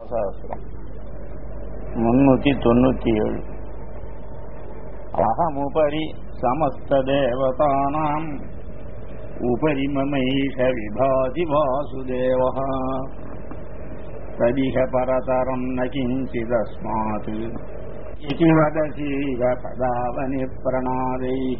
சகசிரம் முன்னூத்தி தொண்ணூத்தி ஏழு அகமுபரி சமஸ்தேவதானாம் உபரி மமைஷ விபாதி வாசுதேவः तदिह परतरं न किञ्चिदस्मात् इति वदसीव पदावनि प्रणादैः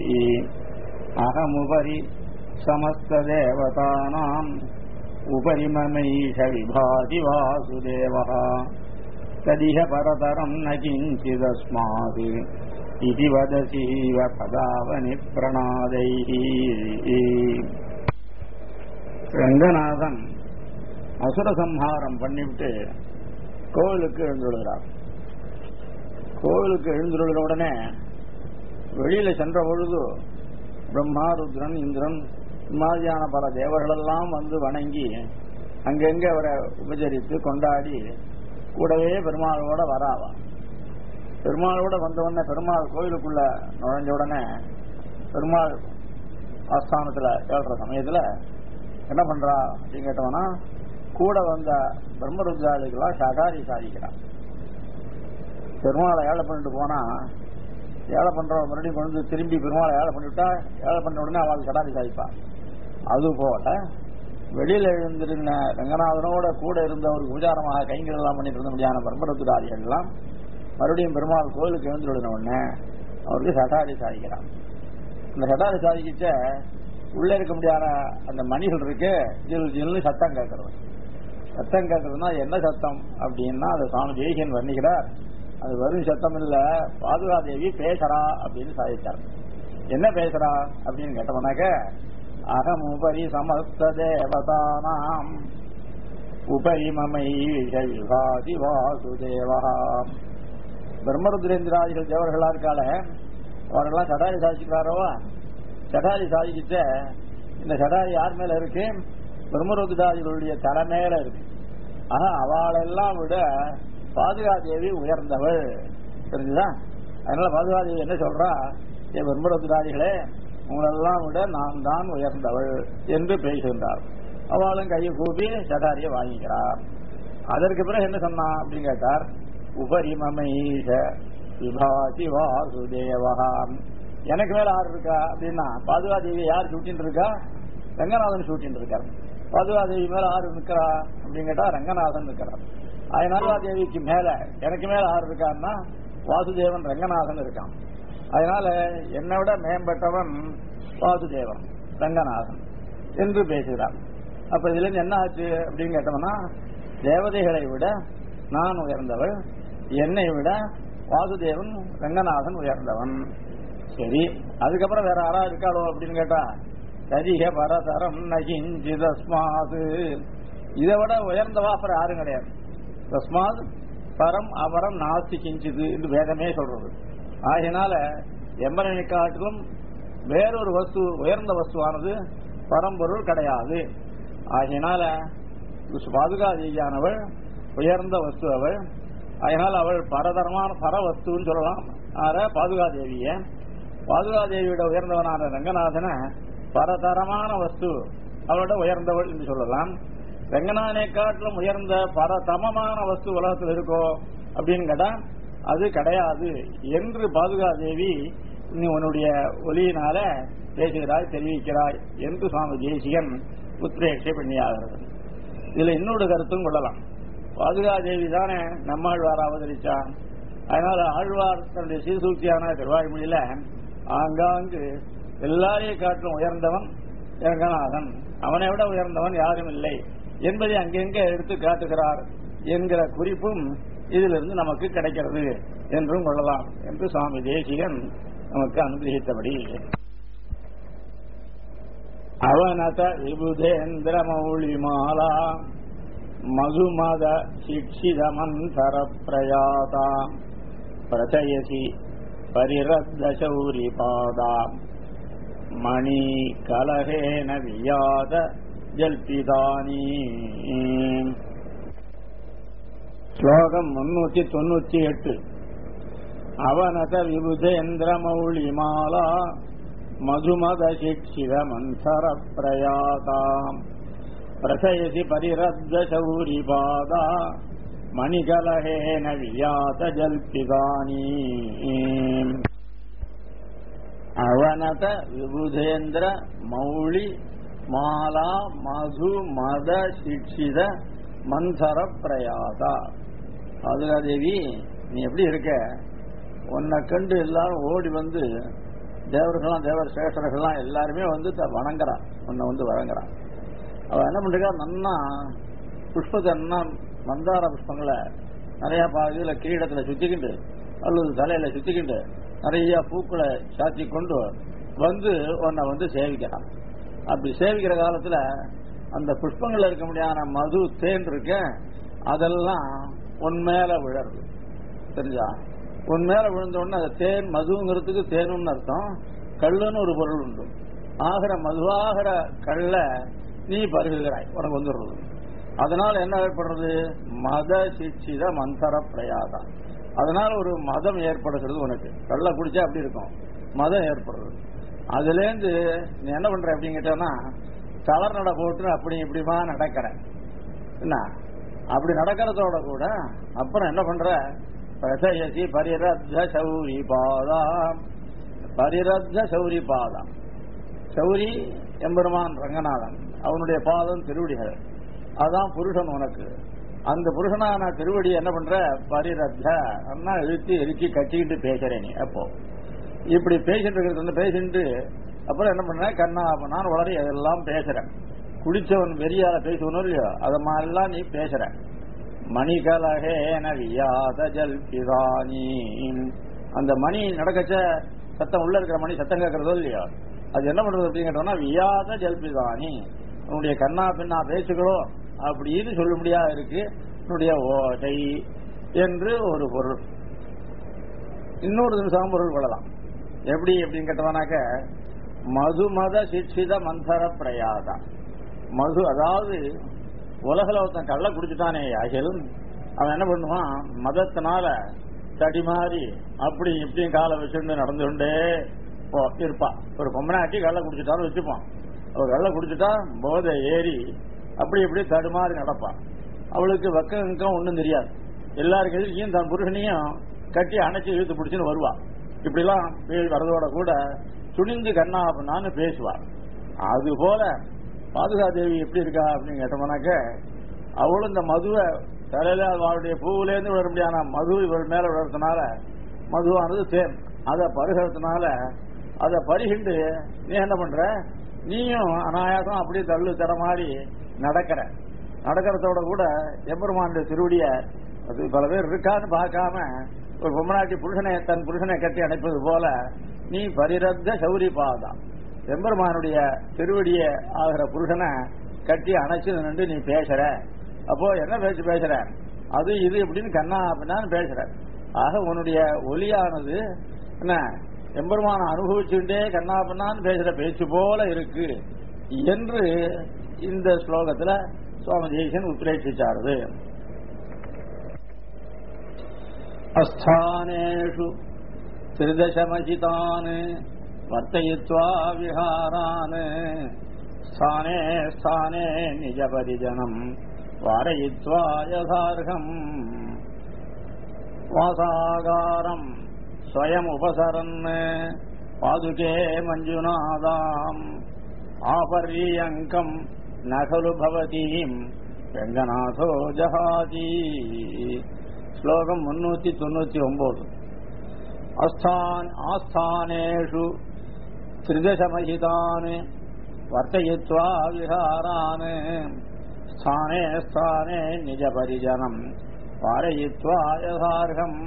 अहमुपरि समस्तदेवतानाम् उपरि ममैष विभाति वासुदेवः तदिह परतरं न किञ्चिदस्मात् इति वदसीव पदावनि प्रणादैः ரங்கநாதன் அசுர சம்ஹாரம் பண்ணிவிட்டு கோவிலுக்கு எழுந்துள்ளார் கோவிலுக்கு எழுந்துள்ள உடனே வெளியில சென்ற பொழுது பிரம்மா ருத்ரன் இந்திரன் மாதிரியான பல தேவர்களெல்லாம் வந்து வணங்கி அங்கெங்க அவரை உபச்சரித்து கொண்டாடி கூடவே பெருமாளோட வராவா பெருமாளோட வந்த உடனே பெருமாள் கோயிலுக்குள்ள நுழைஞ்ச உடனே பெருமாள் ஆஸ்தானத்துல ஏழ்ற சமயத்துல என்ன பண்றா அப்படின்னு கேட்டோம்னா கூட வந்த பிரம்மருத்ராளிகளாம் ஷகாரி சாதிக்கிறான் பெருமாளை ஏழை பண்ணிட்டு போனா ஏழை பண்றவ மறுபடியும் கொண்டு வந்து திரும்பி பெருமாளை ஏழை பண்ணிவிட்டா ஏழை பண்ண உடனே அவள் ஷடாரி சாதிப்பான் அது போல வெளியில எழுந்திருந்த ரங்கநாதனோட கூட இருந்தவருக்கு உபச்சாரமாக கைங்கள் எல்லாம் பண்ணிட்டு இருந்த முடியாத பிரம்மருத்ராளிகள் எல்லாம் மறுபடியும் பெருமாள் கோயிலுக்கு எழுந்துள்ள உடனே அவருக்கு சட்டாரி சாதிக்கிறான் இந்த சட்டாரி சாதிக்கிச்ச உள்ள இருக்க முடியாத அந்த மணிகள் இருக்கு ஜில் ஜில்னு சத்தம் கேட்கறது சத்தம் கேட்கறதுனா என்ன சத்தம் அப்படின்னா அது சுவாமி ஜெய்கன் வர்ணிக்கிறார் அது வெறும் சத்தம் இல்ல பாதுகாதேவி பேசுறா அப்படின்னு சாதித்தார் என்ன பேசுறா அப்படின்னு கேட்டோம்னாக்க அகம் உபரி சமஸ்த தேவதானாம் உபரி மமைஷ விபாதி வாசுதேவா பிரம்மருத்ரேந்திராதிகள் தேவர்களா இருக்கால அவரெல்லாம் சடாரி சாதிச்சுக்கிறாரவா சடாரி சாதிக்கிட்ட இந்த சடாரி யார் மேல இருக்கு பிரம்மருத்ராதிகளுடைய தலை மேல இருக்கு ஆனா அவளெல்லாம் விட பாதுகாதேவி உயர்ந்தவள் தெரிஞ்சுதா அதனால பாதுகாதேவி என்ன சொல்றா ஏ பிரம்மருத்ராதிகளே உங்களெல்லாம் விட நான் தான் உயர்ந்தவள் என்று பேசுகின்றார் அவளும் கையை கூப்பி சடாரியை வாங்கிக்கிறார் அதற்கு பிறகு என்ன சொன்னா அப்படின்னு கேட்டார் உபரிமமீஷ விபாதி வாசுதேவகாம் எனக்கு மேல ஆறு இருக்கா அப்படின்னா பாதுகாதேவி யார் சூட்டின்னு இருக்கா ரங்கநாதன் சூட்டின்னு இருக்கார் பாதுகாதேவி மேல ஆறு நிக்கிறா அப்படின்னு கேட்டா ரங்கநாதன் இருக்கிறார் அதனால தேவிக்கு மேல எனக்கு மேல ஆறு இருக்கான்னா வாசுதேவன் ரங்கநாதன் இருக்கான் அதனால என்னை விட மேம்பட்டவன் வாசுதேவன் ரங்கநாதன் என்று பேசுகிறார் அப்ப இதுல இருந்து என்ன ஆச்சு அப்படின்னு கேட்டோம்னா தேவதைகளை விட நான் உயர்ந்தவள் என்னை விட வாசுதேவன் ரங்கநாதன் உயர்ந்தவன் சரி அதுக்கப்புறம் வேற யாரா இருக்காளோ அப்படின்னு கேட்டா சரிக பரதரம் நகிஞ்சிதஸ்மாது இதை விட உயர்ந்தவா அப்புறம் யாரும் கிடையாது தஸ்மாத் பரம் அபரம் நாஸ்தி கிஞ்சிது என்று வேதமே சொல்றது ஆகினால எம்பரனை காட்டிலும் வேறொரு வஸ்து உயர்ந்த வஸ்துவானது பரம்பொருள் கிடையாது ஆகினால பாதுகாதேவியானவள் உயர்ந்த வஸ்து அவள் அதனால் அவள் பரதரமான பரவஸ்துன்னு சொல்லலாம் ஆற பாதுகாதேவிய பாதுகாதேவியோட உயர்ந்தவனான ரங்கநாதன பரதரமான வஸ்து அவளோட உயர்ந்தவள் என்று சொல்லலாம் ரங்கநாதனை காட்டிலும் உயர்ந்த பரதமமான வஸ்து உலகத்தில் இருக்கோ அப்படின்னு கேட்டா அது கிடையாது என்று பாதுகாதேவி நீ உன்னுடைய ஒலியினால பேசுகிறாய் தெரிவிக்கிறாய் என்று சுவாமி தேசிகன் உத்ரேட்சை பண்ணியாகிறது இதுல இன்னொரு கருத்தும் கொள்ளலாம் பாதுகாதேவி தானே நம்மாழ்வார் அவதரிச்சா அதனால ஆழ்வார் தன்னுடைய சீர்சூழ்ச்சியான திருவாய்மொழியில ஆங்காங்கு எல்லாரையும் காட்டிலும் உயர்ந்தவன் ரங்கநாதன் அவனை விட உயர்ந்தவன் யாரும் இல்லை என்பதை அங்கெங்க எடுத்து காட்டுகிறார் என்கிற குறிப்பும் இதிலிருந்து நமக்கு கிடைக்கிறது என்றும் கொள்ளலாம் என்று சுவாமி தேசிகன் நமக்கு அனுகிரகித்தபடி அவனத விபுதேந்திர மௌளி மாலா மதுமத சிக்ஷித மந்தர பிரயாதா பிரச்சயசி பரிரத்த சௌரி பாதா மணி கலகேன வியாத ஜல்பிதானி ஸ்லோகம் முன்னூத்தி தொண்ணூத்தி எட்டு அவனத விபுதேந்திர மௌளி மாலா மதுமத சிக்ஷித மந்தர பிரயாதாம் பிரசயசி பரிரத்த சௌரி பாதா மணிகலஹேன வியாத ஜல்பிதானி அவனத விபுதேந்திர மௌளி மாலா மது மத சிக்ஷித மந்தர பிரயாதா பாதுகாதேவி நீ எப்படி இருக்க உன்னை கண்டு எல்லாரும் ஓடி வந்து தேவர்கள்லாம் தேவர் சேஷர்கள்லாம் எல்லாருமே வந்து த- வணங்குறான் உன்னை வந்து வணங்குறான் அவ என்ன பண்றா நன்னா புஷ்பத்தை நன்னா மந்தார புஷ்பங்களை நிறைய பாதியில கிரீடத்துல சுத்திக்கிண்டு அல்லது தலையில சுத்திக்கிண்டு நிறைய பூக்களை சாத்தி கொண்டு வந்து உன்னை வந்து சேவிக்கிறான் அப்படி சேவிக்கிற காலத்துல அந்த புஷ்பங்கள்ல இருக்க முடியாத மது தேன் இருக்க அதெல்லாம் உன் மேல விழருது தெரிஞ்சா உன் மேல விழுந்த உடனே அது தேன் மதுங்கிறதுக்கு தேனுன்னு அர்த்தம் கல்லுன்னு ஒரு பொருள் உண்டு ஆகிற மதுவாகிற கள்ள நீ பருகுகிறாய் உனக்கு வந்துடுறது அதனால என்ன ஏற்படுறது மத சிக்ஷித மந்தர பிரயாதம் அதனால ஒரு மதம் ஏற்படுகிறது உனக்கு கள்ள குடிச்சா அப்படி இருக்கும் மதம் ஏற்படுறது அதுல இருந்து நீ என்ன பண்ற அப்படின்னு கேட்டோம்னா தளர் நட போட்டு அப்படி இப்படிமா நடக்கிற என்ன அப்படி நடக்கிறதோட கூட அப்புறம் என்ன பண்ற பிரசயசி பரிரத்த சௌரி பாதாம் பரிரத்த சௌரி பாதம் சௌரி எம்பெருமான் ரங்கநாதன் அவனுடைய பாதம் திருவடிகள் அதான் புருஷன் உனக்கு அந்த புருஷனான திருவடி என்ன பண்ற பரிரத்த அண்ணா இழுத்து இறுக்கி கட்டிக்கிட்டு பேசுறேன் நீ அப்போ இப்படி பேசிட்டு இருக்கிறது வந்து பேசிட்டு அப்புறம் என்ன பண்றேன் கண்ணா நான் வளரி அதெல்லாம் பேசுறேன் குடிச்சவன் வெறியால பேசுவனும் இல்லையோ அது மாதிரிலாம் நீ பேசுற மணிகலகேன வியாத ஜல்பிதானி அந்த மணி நடக்கச்ச சத்தம் உள்ள இருக்கிற மணி சத்தம் கேட்கறதோ இல்லையோ அது என்ன பண்றது அப்படின்னு கேட்டோம்னா வியாத ஜல்பிதானி உன்னுடைய கண்ணா பின்னா பேச்சுகளோ அப்படின்னு சொல்ல முடியாது இருக்கு உன்னுடைய ஓசை என்று ஒரு பொருள் இன்னொரு சாம்பொருள் கொள்ளலாம் எப்படி அப்படின்னு கேட்டவனாக்க மது மத சிக்ஷித மந்தர பிரயாதா மது அதாவது உலகில் ஒருத்தன் கள்ள குடிச்சுட்டானே அகில் அவன் என்ன பண்ணுவான் மதத்தினால தடி மாறி அப்படி இப்படியும் காலை வச்சுட்டு நடந்து கொண்டே போ- இருப்பான் ஒரு பொம்மனாட்டி கள்ள குடிச்சுட்டான்னு வச்சுப்பான் அவர் கள்ள குடிச்சுட்டா போதை ஏறி அப்படி இப்படி தடுமாறி நடப்பான் அவளுக்கு வெக்கம் ஒன்றும் தெரியாது எல்லாருக்கு எதிர்க்கையும் தன் புருஷனையும் கட்டி அணைச்சி இழுத்து பிடிச்சுன்னு வருவா இப்படிலாம் பேய் வரதோட கூட துணிந்து கண்ணா அப்படின்னான்னு பேசுவா அது போல பாதுகாதேவி எப்படி இருக்கா அப்படின்னு கேட்டோம்னாக்க அவளும் இந்த மதுவை தலையில அவளுடைய பூவிலேருந்து விழ முடியாத மது இவள் மேல விழுறதுனால மதுவானது தேன் அதை பருகிறதுனால அதை பருகிண்டு நீ என்ன பண்ற நீயும் அனாயாசம் அப்படியே தள்ளு தர மாதிரி நடக்கிற நடக்கிறதோட கூட எம்பெருமானுடைய திருவடிய அது பல பேர் இருக்கான்னு பார்க்காம ஒரு பொம்மநாட்டி புருஷனை தன் புருஷனை கட்டி அணைப்பது போல நீ பரிரத்த சௌரி பாதம் எம்பெருமானுடைய திருவடிய ஆகிற புருஷனை கட்டி அணைச்சு நின்று நீ பேசுற அப்போ என்ன பேச்சு பேசுற அது இது இப்படின்னு கண்ணா அப்படின்னான்னு பேசுற ஆக உன்னுடைய ஒலியானது என்ன எம்பெருமான அனுபவிச்சுட்டே கண்ணா பண்ணான்னு பேசுற பேச்சு போல இருக்கு என்று இந்த ஸ்லோகத்துல சுவாமி ஜெய்சன் உத்ரேஷிச்சாருது அஸ்தானேஷு त्रिदशमहितान् वर्तयित्वा विहारान् स्थाने स्थाने निजपरिजनम् वारयित्वा यथार्हम् वासागारम् स्वयमुपसरन् पादुके मञ्जुनादाम् आपर्यङ्कम् न खलु भवतीम् रङ्गनाथो जहाति श्लोकम् मुन्नूति தொண்ணூத்தி ஒன்பது अस्थान् आस्थानेषु त्रिदशमहितान् वर्तयित्वा विहारान् स्थाने स्थाने निजपरिजनम् पारयित्वा यथार्हम्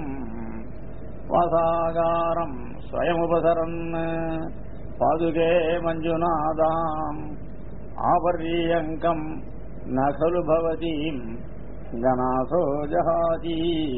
वासागारम् स्वयमुपसरन् पादुके मञ्जुनादाम् आपर्यङ्कम् न खलु भवतीम् गणासो जहाति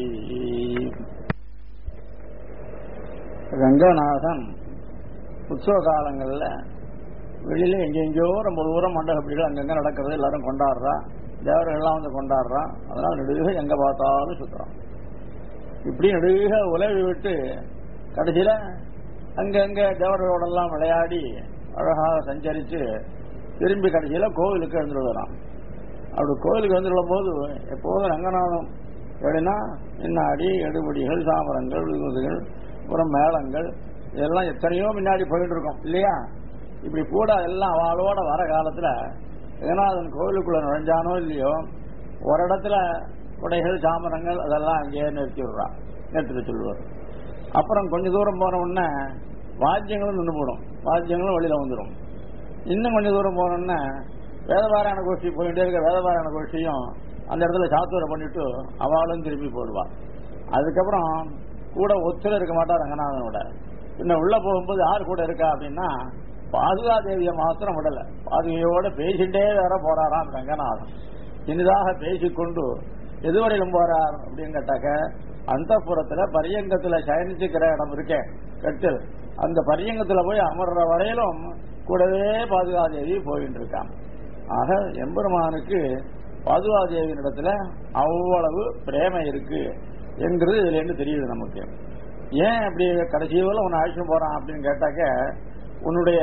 ரங்கநாதன் உற்சவ காலங்கள்ல வெளியில எங்கெங்கயோ ரொம்ப தூரம் மண்டபப்படிகள் அங்கங்க நடக்கிறது எல்லாரும் கொண்டாடுறா தேவர்கள் எல்லாம் வந்து கொண்டாடுறான் அதனால நெடுக எங்க பார்த்தாலும் சுத்துறான் இப்படி நெடுக உலவி விட்டு கடைசியில அங்கங்க தேவர்களோடெல்லாம் விளையாடி அழகாக சஞ்சரிச்சு திரும்பி கடைசியில கோவிலுக்கு எழுந்துட்டு வரான் அப்படி கோவிலுக்கு வந்துள்ள போது எப்போதும் ரங்கநாதன் எப்படின்னா முன்னாடி எடுபடிகள் சாமரங்கள் விகுதிகள் அப்புறம் மேளங்கள் இதெல்லாம் எத்தனையோ முன்னாடி போயிட்டு இருக்கோம் இல்லையா இப்படி கூட எல்லாம் அவளோட வர காலத்துல ஏகநாதன் கோவிலுக்குள்ள நுழைஞ்சானோ இல்லையோ ஒரு இடத்துல குடைகள் சாமரங்கள் அதெல்லாம் அங்கேயே நிறுத்தி விடுறான் நிறுத்திட்டு சொல்லுவார் அப்புறம் கொஞ்ச தூரம் போன உடனே வாத்தியங்களும் நின்று போடும் வாத்தியங்களும் வெளியில வந்துடும் இன்னும் கொஞ்ச தூரம் போனோம்னா வேதபாராயண கோஷ்டி போயிட்டே இருக்க வேதபாராயண கோஷ்டியும் அந்த இடத்துல சாத்துவரை பண்ணிட்டு அவளும் திரும்பி போடுவா அதுக்கப்புறம் கூட ஒத்துல இருக்க மாட்டா ரங்கநாதனோட பின்ன உள்ள போகும்போது யார் கூட இருக்கா அப்படின்னா பாதுகா தேவியை மாத்திரம் விடல பாதுகையோட பேசிட்டே வேற போறாராம் ரங்கநாதன் இனிதாக பேசிக்கொண்டு எதுவரையிலும் போறார் அப்படின்னு கேட்டாக்க அந்த புறத்துல பரியங்கத்துல சயனிச்சுக்கிற இடம் இருக்கேன் கட்டில் அந்த பரியங்கத்துல போய் அமர்ற வரையிலும் கூடவே பாதுகாதேவி போயிட்டு இருக்கான் ஆக எம்பெருமானுக்கு பாதுகாதேவியின் இடத்துல அவ்வளவு பிரேமை இருக்கு என்கிறது இதுல இருந்து தெரியுது நமக்கு ஏன் அப்படி கடைசியில் உன்னை அழைச்சிட்டு போறான் அப்படின்னு கேட்டாக்க உன்னுடைய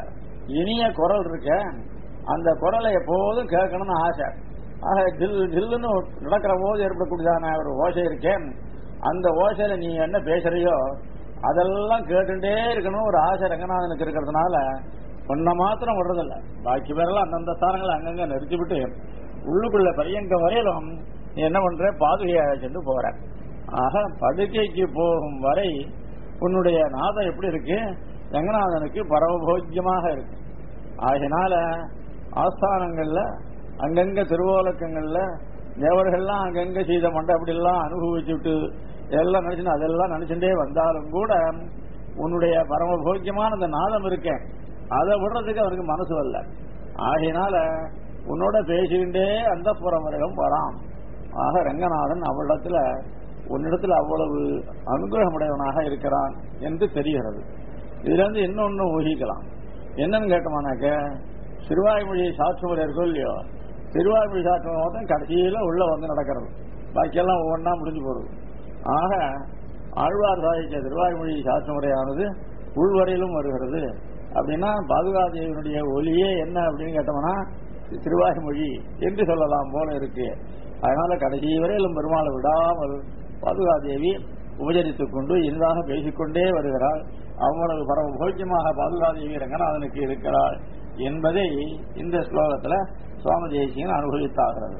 இனிய குரல் இருக்க அந்த குரலை எப்போதும் கேட்கணும்னு ஆசை ஆக ஜில் ஜில்லுன்னு நடக்கிற போது ஏற்படக்கூடியதான ஒரு ஓசை இருக்கேன் அந்த ஓசையில நீ என்ன பேசுறியோ அதெல்லாம் கேட்டுட்டே இருக்கணும் ஒரு ஆசை ரங்கநாதனுக்கு இருக்கிறதுனால ஒன்ன மாத்திரம் விடுறதில்ல பாக்கி பேரெல்லாம் அந்தந்த ஸ்தானங்களை அங்கங்க நிறுத்திவிட்டு உள்ளுக்குள்ள பரியங்க வரையிலும் நீ என்ன பண்ற பாதுகையை அழைச்சிட்டு போற ஆக படுக்கைக்கு போகும் வரை உன்னுடைய நாதம் எப்படி இருக்கு ரங்கநாதனுக்கு பரமபோக்கியமாக இருக்கு ஆகினால ஆஸ்தானங்கள்ல அங்கங்க திருவோலக்கங்கள்ல தேவர்கள்லாம் அங்கங்க செய்த மண்டை அப்படி எல்லாம் அனுபவிச்சுட்டு எல்லாம் நினைச்சு அதெல்லாம் நினைச்சுட்டே வந்தாலும் கூட உன்னுடைய பரமபோக்கியமான அந்த நாதம் இருக்கேன் அதை விடுறதுக்கு அவனுக்கு மனசு வரல ஆகையினால உன்னோட பேசிக்கிட்டே அந்த புறமுறையும் வரான் ஆக ரங்கநாதன் அவளிடத்துல உன்னிடத்துல அவ்வளவு அனுகிரகமுடையவனாக இருக்கிறான் என்று தெரிகிறது இதுல இருந்து இன்னொன்னு ஊகிக்கலாம் என்னன்னு கேட்டோமானாக்க சிறுவாய்மொழி சாட்சிமுறை இருக்கும் இல்லையோ சிறுவாய்மொழி சாட்சிமுறை மட்டும் கடைசியில உள்ள வந்து நடக்கிறது பாக்கியெல்லாம் ஒவ்வொன்றா முடிஞ்சு போறது ஆக ஆழ்வார் சாதிக்க திருவாய்மொழி சாட்சிமுறையானது உள்வரையிலும் வருகிறது அப்படின்னா பாதுகாதேவினுடைய ஒலியே என்ன அப்படின்னு கேட்டோம்னா திருவாய்மொழி என்று சொல்லலாம் போல இருக்கு அதனால கடைசி வரையிலும் பெருமாளை விடாமல் பாதுகாதேவி உபச்சரித்துக் கொண்டு இனிதாக பேசிக்கொண்டே வருகிறாள் அவ்வளவு பரம போக்கியமாக பாதுகாதேவி ரங்கநாதனுக்கு இருக்கிறாள் என்பதை இந்த ஸ்லோகத்துல சுவாமி தேசியன் அனுபவித்தாகிறது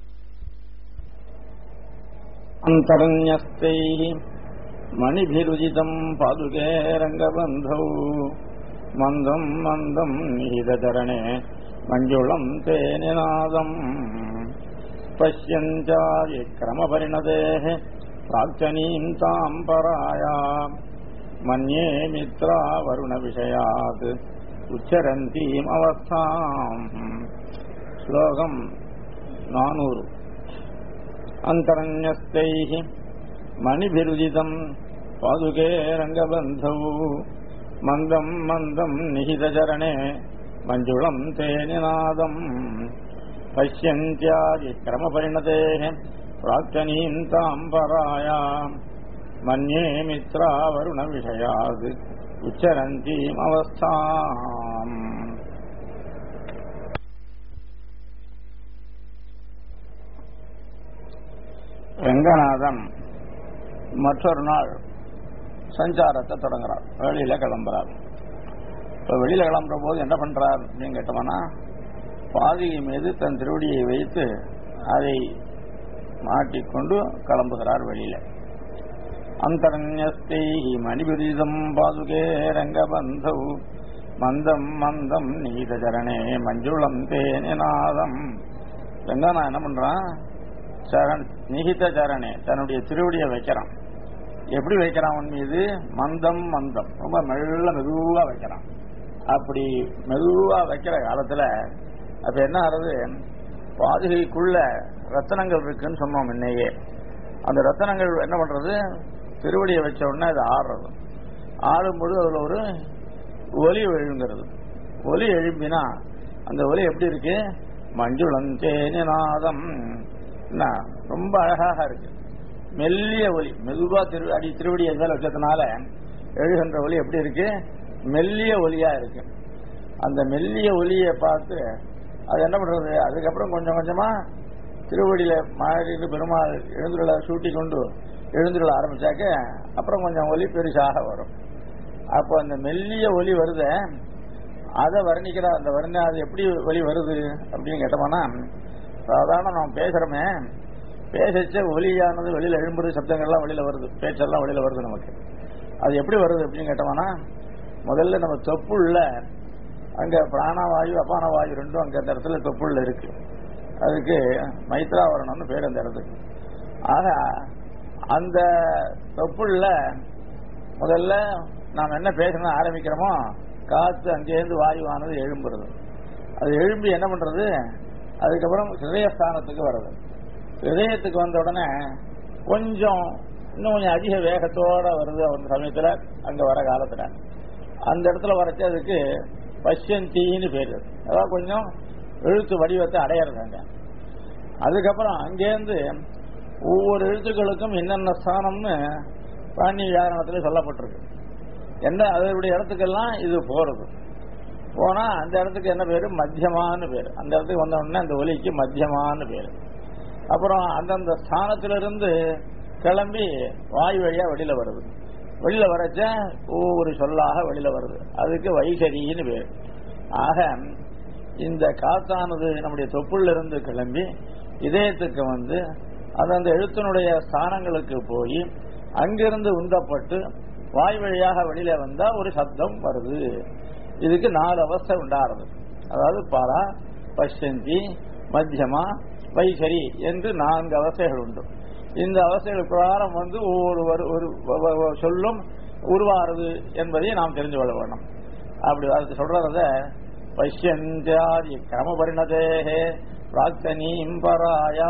அந்தரண்யஸ்தை மணிபிருஜிதம் பாதுகே ரங்கபந்தௌ மந்தம் மந்தம் நிஹிதச்சரணே மஞ்சுளம் தேனிநாதம் பசியஞ்சாரி கிரமபரிணதேः प्राक्तनीम् ताम् परायाम् मन्ये मित्रा वरुणविषयात् उच्चरन्तीम् अवस्थाम् श्लोकम् नानूरु अन्तरन्यस्तैः मणिभिरुदितम् पादुके रङ्गबन्धौ मन्दम् मन्दम् निहितचरणे मञ्जुळम् ते निनादम् पश्यन्त्यादिक्रमपरिणतेः प्राक्तनीम् ताम् परायाम् मन्ये मित्रा वरुणविषयात् उच्चरन्तीम् अवस्थाम् ரங்கநாதன் மற்றொரு நாள் சஞ்சாரத்தை தொடங்குறார் வெளியில கிளம்புறார் இப்ப வெளியில கிளம்புற போது என்ன பண்றார் அப்படின்னு கேட்டோம்னா பாதிகை மீது தன் திருவடியை வைத்து அதை மாட்டிக்கொண்டு கிளம்புகிறார் வெளியில அந்தரண்யஸ்தை மணிபுரிதம் பாதுகே ரங்கபந்தௌ மந்தம் மந்தம் நீதச்சரணே மஞ்சுளம் தேனிநாதம் ரங்கனா என்ன பண்றான் சரண் நிகித சரணே தன்னுடைய திருவடியை வைக்கிறான் எப்படி வைக்கிறான் அவன் மீது மந்தம் மந்தம் ரொம்ப மெல்ல மெதுவா வைக்கிறான் அப்படி மெதுவா வைக்கிற காலத்துல அப்ப என்ன ஆகுது பாதுகைக்குள்ள ரத்தனங்கள் இருக்குன்னு சொன்னோம் முன்னையே அந்த ரத்தனங்கள் என்ன பண்றது திருவடியை வச்ச உடனே அது ஆடுறது ஆடும்பொழுது அதுல ஒரு ஒலி எழுங்கிறது ஒலி எழும்பினா அந்த ஒலி எப்படி இருக்கு மஞ்சுளம் தேனிநாதம் என்ன ரொம்ப அழகாக இருக்கு மெல்லிய ஒலி மெதுவா திரு அடி திருவடி மேல வச்சதுனால எழுகின்ற ஒலி எப்படி இருக்கு மெல்லிய ஒலியா இருக்கு அந்த மெல்லிய ஒலியை பார்த்து அது என்ன பண்றது அதுக்கப்புறம் கொஞ்சம் கொஞ்சமா திருவடியில மாறிட்டு பெருமாள் எழுந்துருள சூட்டி கொண்டு எழுந்துருள ஆரம்பிச்சாக்க அப்புறம் கொஞ்சம் ஒலி பெருசாக வரும் அப்போ அந்த மெல்லிய ஒலி வருத அதை வர்ணிக்கிற அந்த வர்ண அது எப்படி ஒலி வருது அப்படின்னு கேட்டோம்னா சாதாரண நாம் பேசுறோமே பேசச்ச ஒலியானது வெளியில எழும்புறது சப்தங்கள்லாம் வெளியில வருது பேச்செல்லாம் வெளியில வருது நமக்கு அது எப்படி வருது அப்படின்னு கேட்டோம்னா முதல்ல நம்ம தொப்புள்ள அங்க பிராணவாயு அபான வாயு ரெண்டும் அங்க அந்த இடத்துல தொப்புள்ள இருக்கு அதுக்கு மைத்ராவரணம்னு பேர் அந்த இடத்துக்கு ஆக அந்த தொப்புள்ள முதல்ல நாம் என்ன பேசணும் ஆரம்பிக்கிறோமோ காத்து அங்கேருந்து வாயுவானது எழும்புறது அது எழும்பி என்ன பண்றது அதுக்கப்புறம் ஹிருதயஸ்தானத்துக்கு வருது ஹிருதயத்துக்கு வந்த உடனே கொஞ்சம் இன்னும் கொஞ்சம் அதிக வேகத்தோட வருது அந்த சமயத்துல அங்க வர காலத்துல அந்த இடத்துல வரைச்சு அதுக்கு பஷ்யந்தின்னு பேரு அதாவது கொஞ்சம் எழுத்து வடிவத்தை அடையிறது அங்க அதுக்கப்புறம் அங்கேருந்து ஒவ்வொரு எழுத்துக்களுக்கும் என்னென்ன ஸ்தானம்னு பாணி வியாகரணத்துல சொல்லப்பட்டிருக்கு என்ன அதனுடைய இடத்துக்கெல்லாம் இது போறது போனா அந்த இடத்துக்கு என்ன பேரு மத்தியமான்னு பேரு அந்த இடத்துக்கு வந்த உடனே அந்த ஒலிக்கு மத்தியமான்னு பேரு அப்புறம் அந்தந்த ஸ்தானத்திலிருந்து கிளம்பி வாயு வழியா வெளியில வருது வெளியில வரச்ச ஒவ்வொரு சொல்லாக வெளியில வருது அதுக்கு வைகரின்னு பேரு ஆக இந்த காத்தானது நம்முடைய தொப்புள்ள இருந்து கிளம்பி இதயத்துக்கு வந்து அது அந்த எழுத்தினுடைய ஸ்தானங்களுக்கு போய் அங்கிருந்து உந்தப்பட்டு வாய் வழியாக வெளியில வந்தா ஒரு சப்தம் வருது இதுக்கு நாலு அவஸ்தை உண்டாகிறது அதாவது பாரா பஷ்யந்தி மத்தியமா வைகரி என்று நான்கு அவஸ்தைகள் உண்டு இந்த அவஸ்தைகள் பிரகாரம் வந்து ஒவ்வொரு வரு- ஒரு வ- வ- வ- சொல்லும் உருவாறுது என்பதை நாம் தெரிந்து கொள்ள வேண்டும் அப்படி அது சொல்றத பஷ்யந்தியாதி கிரமபரிணதேகே பிராக்தனீம் பராயா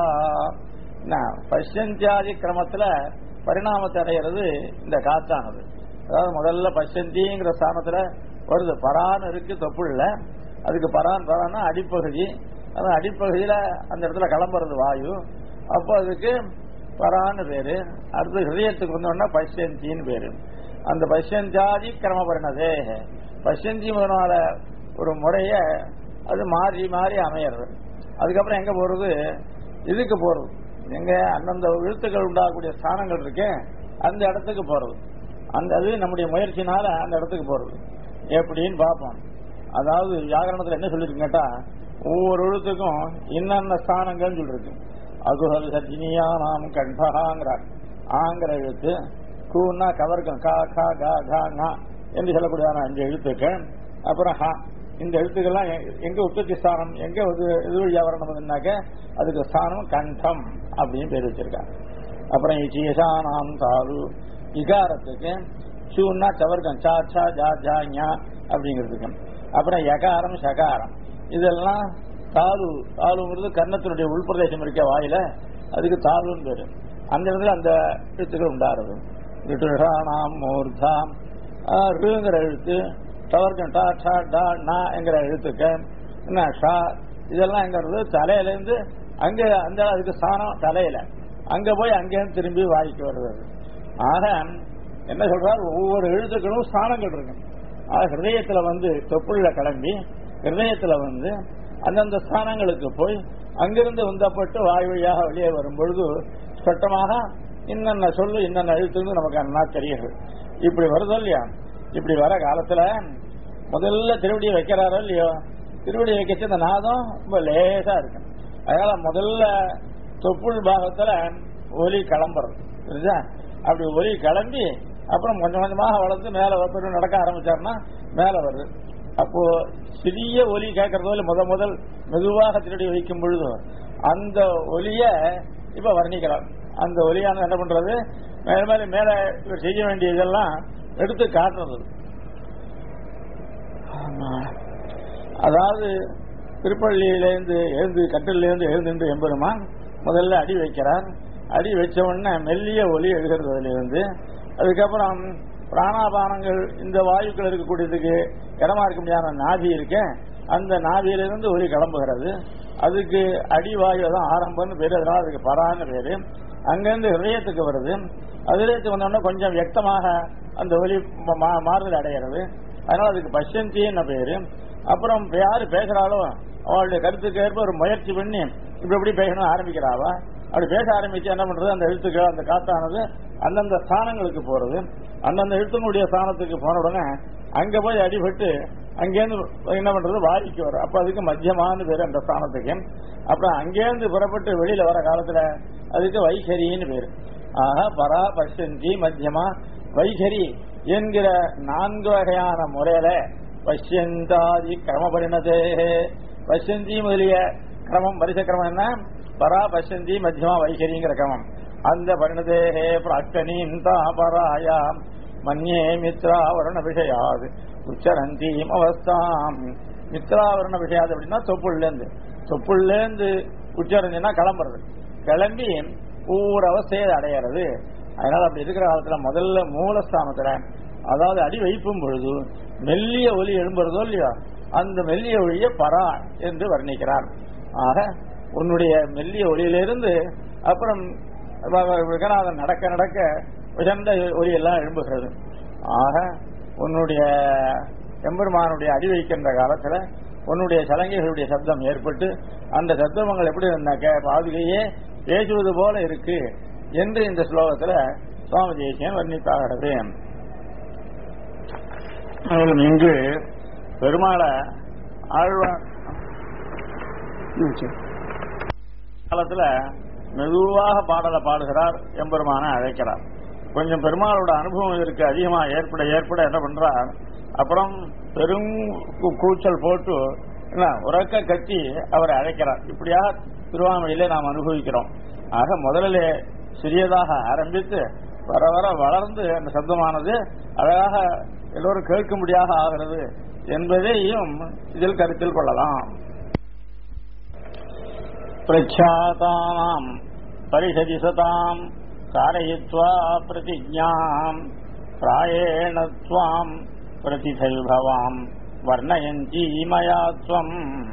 என்ன, பஷ்யந்தியாதி கிரமத்துல பரிணாமத்தை அடைகிறது இந்த காத்தானது அதாவது முதல்ல பஷ்யந்திங்கிற ஸ்தானத்துல வருது பரான்னு இருக்கு தொப்புள்ள அதுக்கு பரான் பரான்னா அடிப்பகுதி அந்த அடிப்பகுதியில அந்த இடத்துல கிளம்புறது வாயு அப்போ அதுக்கு பரான்னு பேரு அடுத்து ஹிருதயத்துக்கு வந்தோம்னா பஷ்யந்தின்னு பேரு அந்த பஷ்யந்தாதி கிரமபரிணதே பஷ்யந்தி முதலான ஒரு முறைய அது மாறி மாறி அமையிறது அதுக்கப்புறம் எங்க போறது இதுக்கு போறது எங்க அந்தந்த எழுத்துக்கள் உண்டாகக்கூடிய ஸ்தானங்கள் இருக்கே அந்த இடத்துக்கு போறது அந்த அது நம்முடைய முயற்சினால அந்த இடத்துக்கு போறது எப்படின்னு பார்ப்போம் அதாவது வியாகரணத்துல என்ன சொல்லிருக்கு கேட்டா ஒவ்வொரு எழுத்துக்கும் என்னென்ன ஸ்தானங்கள்னு சொல்லிருக்கு அகுஹல் சர்ஜினியா நாம் கண்டகாங்கிறார் ஆங்கிற எழுத்து கூன்னா கவர்க்கம் கா கா கா கா ஙா என்று சொல்லக்கூடியதான அஞ்சு எழுத்துக்கள் அப்புறம் ஹா இந்த எழுத்துக்கள்லாம் எ- எங்க உற்பத்தி ஸ்தானம் எங்க இது இது வழியா வரணும்னாக்க அதுக்கு ஸ்தானம் கண்டம் அப்படின்னு பேர் வச்சிருக்காங்க அப்புறம் இச்சீசானாம் தாரு இகாரத்துக்கு சூன்னா சவர்க்கம் சா சா ஜா ஜா ஞா அப்படிங்கிறதுக்கு அப்புறம் யகாரம் சகாரம் இதெல்லாம் தாலு தாலுங்கிறது கன்னத்தினுடைய உள்பிரதேசம் இருக்க வாயில அதுக்கு தாலுன்னு பேரு அந்த இடத்துல அந்த எழுத்துக்கள் உண்டாருது ரிட்டுஷானாம் மூர்தாம் ஆஹ், ருங்கிற எழுத்து தவர்க்கம் டா டா டா நா என்கிற எழுத்துக்கள் என்ன ஷா இதெல்லாம் எங்கிறது தலையிலேருந்து அங்க அந்த அதுக்கு ஸ்தானம் தலையில அங்க போய் அங்கேருந்து திரும்பி வாய்க்கு வருவது ஆக என்ன சொல்றார் ஒவ்வொரு எழுத்துக்களும் ஸ்தானங்கள் இருக்கு ஆக ஹிருதயத்துல வந்து தொப்புள்ள கிளம்பி ஹிருதயத்துல வந்து அந்தந்த ஸ்தானங்களுக்கு போய் அங்கிருந்து உந்தப்பட்டு வாய் வழியாக வெளியே வரும் பொழுது ஸ்பஷ்டமாக இன்னென்ன சொல்லு இன்னென்ன எழுத்துன்னு நமக்கு அண்ணா தெரியுது இப்படி வருதோ இல்லையா இப்படி வர காலத்துல முதல்ல திருவடியை வைக்கிறாரோ இல்லையோ திருவடி வைக்கச்சு இந்த நாதம் ரொம்ப லேசா இருக்கு அதனால முதல்ல தொப்புள் பாகத்துல ஒலி கிளம்புறது புரியுதா அப்படி ஒலி கிளம்பி அப்புறம் கொஞ்சம் கொஞ்சமாக வளர்ந்து மேல வந்து நடக்க ஆரம்பிச்சாருன்னா மேல வருது அப்போ சிறிய ஒலி கேட்கறதோ இல்லை முத முதல் மெதுவாக திருடி வைக்கும் பொழுது அந்த ஒலிய இப்ப வர்ணிக்கிறார் அந்த ஒலியானது என்ன பண்றது மேல மேல மேல இவர் செய்ய வேண்டிய இதெல்லாம் எடுத்து காட்டுறது ஆமா. அதாவது திருப்பள்ளியிலேருந்து எழுந்து கட்டிலிருந்து எழுந்து எம்பெருமான் முதல்ல அடி வைக்கிறார் அடி வச்ச உடனே மெல்லிய ஒலி எழுகிறது அதிலிருந்து அதுக்கப்புறம் பிராணாபானங்கள் இந்த வாயுக்கள் இருக்கக்கூடியதுக்கு இடமா இருக்க முடியாத நாதி இருக்க அந்த நாதியிலிருந்து ஒலி கிளம்புகிறது அதுக்கு அடிவாயு தான் ஆரம்பம்னு பேரு அதனால அதுக்கு பரான்னு பேரு அங்கிருந்து ஹிருதயத்துக்கு வருது ஹிருதயத்துக்கு வந்தோடனே கொஞ்சம் வியக்தமாக அந்த ஒலி மா- மா- மாறுதல் அடைகிறது அதனால அதுக்கு பஷ்யந்தின்னு பேரு அப்புறம் யாரு பேசுறாளோ அவளுடைய கருத்துக்கு ஏற்ப ஒரு முயற்சி பண்ணி இப்படி எப்படி பேசணும் ஆரம்பிக்கிறாவா அப்படி பேச ஆரம்பிச்சு என்ன பண்றது அந்த எழுத்துக்கள் அந்த காத்தானது அந்தந்த ஸ்தானங்களுக்கு போறது அந்தந்த எழுத்துங்களுடைய ஸ்தானத்துக்கு போன உடனே அங்க போய் அடிபட்டு அங்கேருந்து என்ன பண்றது வாரிக்கு வரும் அப்ப அதுக்கு மத்தியமானு பேரு அந்த ஸ்தானத்துக்கு அப்புறம் அங்கேருந்து புறப்பட்டு வெளியில வர காலத்துல அதுக்கு வைசரின்னு பேரு ஆக பரா பஷ்யந்தி மத்தியமா வைசரி என்கிற நான்கு வகையான முறையில பஷ்யந்தாதி கிரமபடினதே பஷ்யந்தி முதலிய கிரமம் வரிசை கிரமம் என்ன பரா பஷ்யந்தி மத்தியமா வைசரிங்கிற கிரமம் அந்த பரிணதேகே பிராக்தனீம் தாபராயாம் மன்யே மித்ராவரண விஷயாது உச்சரந்தீம் அவஸ்தாம் மித்ராவரண விஷயாது அப்படின்னா தொப்புள்ளேந்து தொப்புள்ளேந்து உச்சரந்தினா கிளம்புறது கிளம்பி ஒவ்வொரு அவஸ்தையை அடையிறது அதனால அப்படி இருக்கிற காலத்துல முதல்ல மூலஸ்தானத்துல அதாவது அடி வைப்பும் பொழுது மெல்லிய ஒலி எழும்புறதோ இல்லையோ அந்த மெல்லிய ஒளிய பரா என்று வர்ணிக்கிறார் ஆக உன்னுடைய மெல்லிய ஒளியிலிருந்து அப்புறம் விகநாதன் நடக்க நடக்க உயர்ந்த ஒலி எல்லாம் எழும்புகிறது ஆக உன்னுடைய எம்பெருமானுடைய அடி வைக்கின்ற காலத்துல உன்னுடைய சலங்கைகளுடைய சப்தம் ஏற்பட்டு அந்த சப்தமங்கள் எப்படி இருந்தாக்க பாதுகையே பேசுவது போல இருக்கு என்று இந்த ஸ்லோகத்துல சுவாமி தேசியன் வர்ணித்தாகிறது மேலும் இங்கு பெருமாளை ஆழ்வார் காலத்துல மெதுவாக பாடலை பாடுகிறார் எம்பெருமான அழைக்கிறார் கொஞ்சம் பெருமாளோட அனுபவம் இருக்கு அதிகமா ஏற்பட ஏற்பட என்ன பண்றார் அப்புறம் பெரும் கூ- கூச்சல் போட்டு என்ன உறக்க கட்டி அவரை அழைக்கிறார் இப்படியாக திருவாமொழியில நாம் அனுபவிக்கிறோம் ஆக முதல்ல சிறியதாக ஆரம்பித்து வர வர வளர்ந்து அந்த சப்தமானது அழகாக எல்லோரும் கேட்கும்படியாக ஆகிறது என்பதையும் இதில் கருத்தில் கொள்ளலாம் प्रख्यातानाम् परिषदि सताम् कारयित्वा प्रतिज्ञाम् प्रायेण त्वाम् प्रतिथैभवाम् वर्णयन्ती मया त्वम्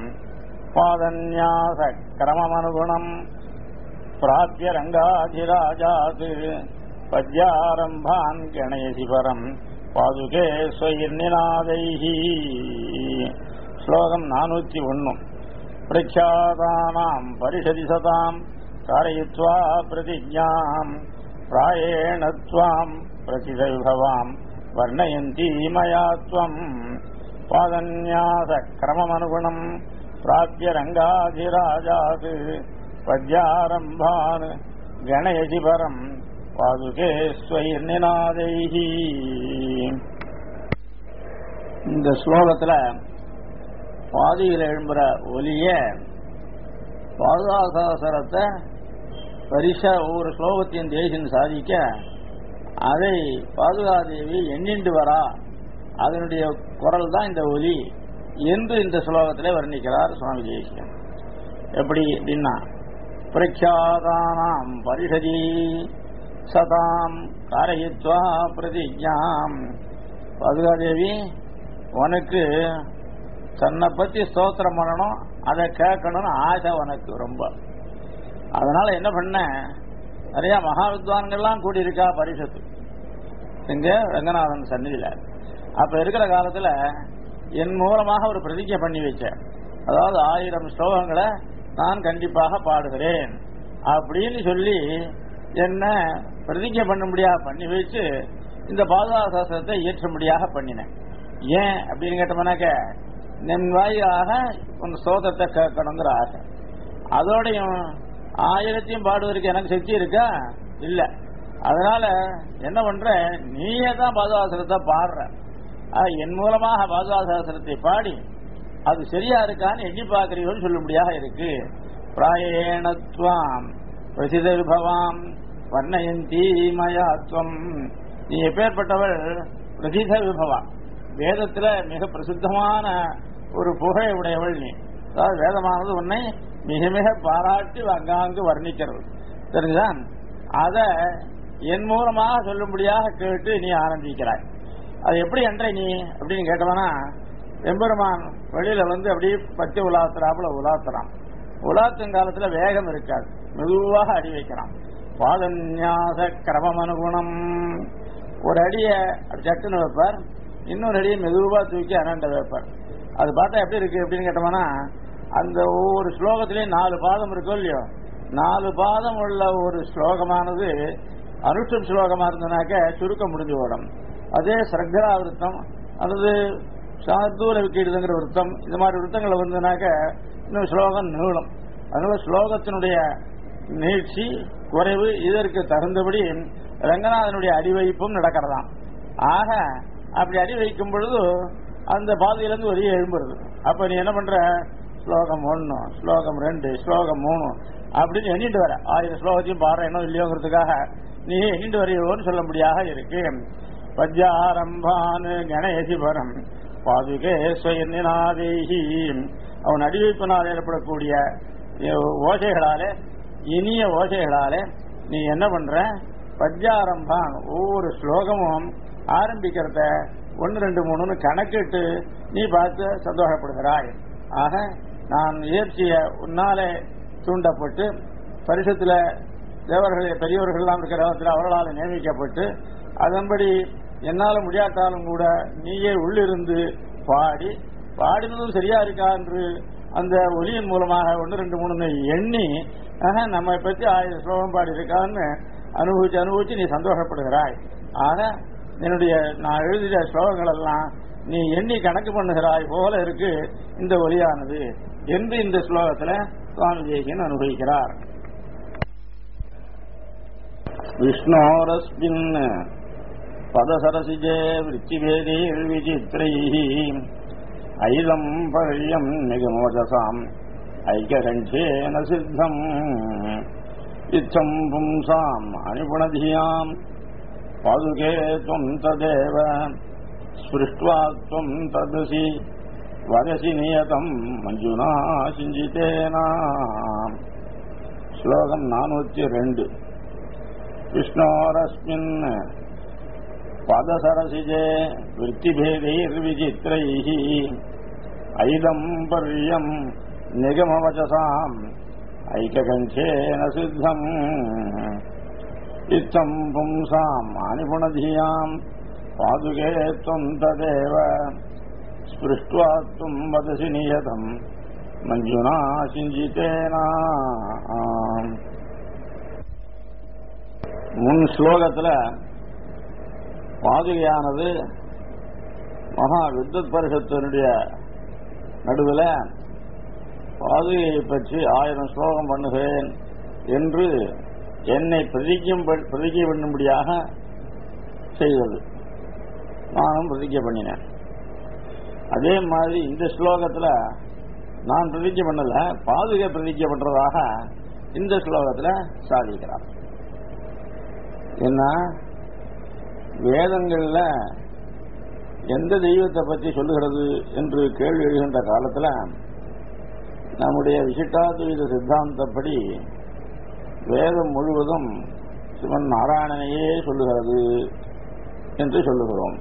पादन्यासक्रममनुगुणम् प्राप्य रङ्गाधिराजात् पद्यारम्भान् गणयसि परम् पादुके स्वैर्निनादैः श्लोकम् नानूति ஒன்னும் प्रख्यातानाम् परिषदि सताम् कारयित्वा प्रतिज्ञाम् प्रायेण त्वाम् प्रतिदैभवाम् वर्णयन्ती मया त्वम् पादन्यासक्रममनुगुणम् प्राप्य रङ्गाधिराजात् पद्यारम्भान् गणयसि परम् पादुके स्वैर्निनादैः இந்த ஸ்லோகத்துல பாதியில் எழும்புற ஒலிய பாதுகாசாசரத்தை பரிசா ஒவ்வொரு ஸ்லோகத்தையும் தேசின் சாதிக்க அதை பாதுகாதேவி எண்ணிண்டு வரா அதனுடைய குரல் தான் இந்த ஒலி என்று இந்த ஸ்லோகத்திலே வர்ணிக்கிறார் சுவாமி தேசிகன் எப்படி அப்படின்னா பிரக்யாதானாம் பரிஷதி சதாம் காரயித்வா பிரதிஜாம் பாதுகாதேவி உனக்கு தன்னை பத்தி ஸ்தோத்திரம் பண்ணணும் அதை கேட்கணும்னு ஆசை உனக்கு ரொம்ப அதனால என்ன பண்ண நிறைய மகா வித்வான்கள்லாம் கூடியிருக்கா பரிசத்து இங்க ரங்கநாதன் சந்நிதியில அப்ப இருக்கிற காலத்துல என் மூலமாக ஒரு பிரதிஜை பண்ணி வச்சேன் அதாவது ஆயிரம் ஸ்லோகங்களை நான் கண்டிப்பாக பாடுகிறேன் அப்படின்னு சொல்லி என்ன பிரதிஜை பண்ணும்படியாக பண்ணி வச்சு இந்த பாதுகா சாஸ்திரத்தை இயற்றும்படியாக பண்ணினேன் ஏன் அப்படின்னு கேட்டோம்னாக்க நின் வாயிலாக உன் ஸ்தோத்திரத்தை கேட்கணுங்கிற ஆசை அதோடையும் ஆயிரத்தையும் பாடுவதற்கு எனக்கு சக்தி இருக்கா இல்ல அதனால என்ன பண்ற நீயே தான் பாதுகாசனத்தை பாடுற ஆக, என் மூலமாக பாதுகாசாசனத்தை பாடி அது சரியா இருக்கான்னு எண்ணி பார்க்கிறீர்கள் சொல்லும்படியாக இருக்கு பிராயேணத்வாம் பிரசித விபவாம் வர்ணயந்தி மயாத்வம் நீ எப்பேற்பட்டவள் பிரசித விபவாம் வேதத்துல மிக பிரசித்தமான ஒரு புகழை உடையவள் நீ அதாவது வேதமானது உன்னை மிக மிக பாராட்டி அங்காங்கு வர்ணிக்கிறது தெரிஞ்சுதான் அத என் மூலமாக சொல்லும்படியாக கேட்டு நீ ஆனந்திக்கிறாய் அது எப்படி என்ற நீ அப்படின்னு கேட்டவனா எம்பெருமான் வெளியில வந்து அப்படியே பச்சை உலாத்துறாப்புல உலாத்துறான் உலாத்தும் காலத்துல வேகம் இருக்காது மெதுவாக அடி வைக்கிறான் பாதன்யாச கிரமம் அனுகுணம் ஒரு அடிய அப்படி சட்டுன்னு வைப்பார் இன்னொரு அடியை மெதுவா தூக்கி அனண்ட வைப்பார் அது பார்த்தா எப்படி இருக்கு அப்படின்னு கேட்டோம்னா அந்த ஒவ்வொரு ஸ்லோகத்திலையும் நாலு பாதம் இருக்கோ இல்லையோ நாலு பாதம் உள்ள ஒரு ஸ்லோகமானது அனுஷ்டம் ஸ்லோகமா இருந்தனாக்க சுருக்கம் முடிஞ்சு ஓடும் அதே சர்க்கரா விருத்தம் அல்லது சார்தூல விக்கீடுங்கிற விருத்தம் இந்த மாதிரி விருத்தங்களை வந்ததுனாக்க இன்னும் ஸ்லோகம் நீளும் அதனால ஸ்லோகத்தினுடைய நீட்சி குறைவு இதற்கு தகுந்தபடி ரங்கநாதனுடைய அடிவைப்பும் நடக்கிறதாம் ஆக அப்படி அடி வைக்கும் பொழுது அந்த பாதையிலிருந்து வெளியே எழும்புறது அப்ப நீ என்ன பண்ற ஸ்லோகம் ஒன்னு ஸ்லோகம் ரெண்டு ஸ்லோகம் மூணு அப்படின்னு எண்ணிட்டு வர ஆயிரம் ஸ்லோகத்தையும் பாடுற என்ன இல்லையோங்கிறதுக்காக நீ எண்ணிட்டு வரையோன்னு சொல்லும்படியாக இருக்கு பத்யாரம்பானு கணேசிபரம் பாதுகே ஸ்வயநிநாதேகி அவன் அடிவைப்பினால் ஏற்படக்கூடிய ஓசைகளாலே இனிய ஓசைகளாலே நீ என்ன பண்ற பத்யாரம்பான் ஒவ்வொரு ஸ்லோகமும் ஆரம்பிக்கிறத ஒன்னு ரெண்டு மூணுன்னு கணக்கிட்டு நீ பார்த்து சந்தோஷப்படுகிறாய் ஆக நான் இயற்சிய உன்னாலே தூண்டப்பட்டு பரிசத்துல தேவர்கள் பெரியவர்கள்லாம் இருக்கிற இடத்துல அவர்களால் நியமிக்கப்பட்டு அதன்படி என்னால முடியாட்டாலும் கூட நீயே உள்ளிருந்து பாடி பாடினதும் சரியா இருக்கா என்று அந்த ஒலியின் மூலமாக ஒன்று ரெண்டு மூணு எண்ணி ஆக நம்மை பற்றி ஆயிரம் ஸ்லோகம் பாடி இருக்கான்னு அனுபவிச்சு அனுபவிச்சு நீ சந்தோஷப்படுகிறாய் ஆக என்னுடைய நான் எழுதிய ஸ்லோகங்கள் எல்லாம் நீ எண்ணி கணக்கு பண்ணுகிறாய் போல இருக்கு இந்த ஒலியானது என்று இந்த ஸ்லோகத்துல சுவாமி தேசியன் அனுபவிக்கிறார் விஷ்ணோரஸ்மின் பதசரசிஜே விருத்திபேதீர் விசித்திரைः ஐதம் பர்யம் நிகமோஜசாம் ஐக்ககண்டேன சித்தம் இத்தம் பும்சாம் அனிபுணதியாம் பாதுகே त्वं तदेव स्पृष्ट्वा त्वं तदसि वदसि नियतं மஞ்சுனா சிஞ்சிதேனா ஸ்லோகம் நானூற்றி ரெண்டு விஷ்ணோரஸ்மின் பதசரசிஜே விற்த்திபேதைர்விசித்திரைः ஐதம் பர்யம் நிகமவச்சசாம் ஐக்ககண்டேன சித்தம் இத்தம் பும்சாம் அனிபுணதியாம் பாதுகே त्वं तदेव स्पृष्ट्वा त्वं वदसि नियतम् மஞ்சுனா சிஞ்சித்தேனா முன் ஸ்லோகத்துல பாதுகையானது மகா வித்வத் பரிஷத்தினுடைய நடுவில் பாதுகையை பற்றி ஆயிரம் ஸ்லோகம் பண்ணுகிறேன் என்று என்னை பிரதிஜம் பிரதிஜை பண்ணும்படியாக செய்தது நானும் பிரதிஜை பண்ணினேன் அதே மாதிரி இந்த ஸ்லோகத்துல நான் பிரதிஜை பண்ணல பாதுகை பிரதிஜை பண்றதாக இந்த ஸ்லோகத்துல சாதிக்கிறார் என்ன வேதங்கள்ல எந்த தெய்வத்தை பற்றி சொல்லுகிறது என்று கேள்வி எழுகின்ற காலத்துல நம்முடைய விசிட்டாத்வைத சித்தாந்தப்படி வேதம் முழுவதும் சிவன் நாராயணனையே சொல்லுகிறது என்று சொல்லுகிறோம்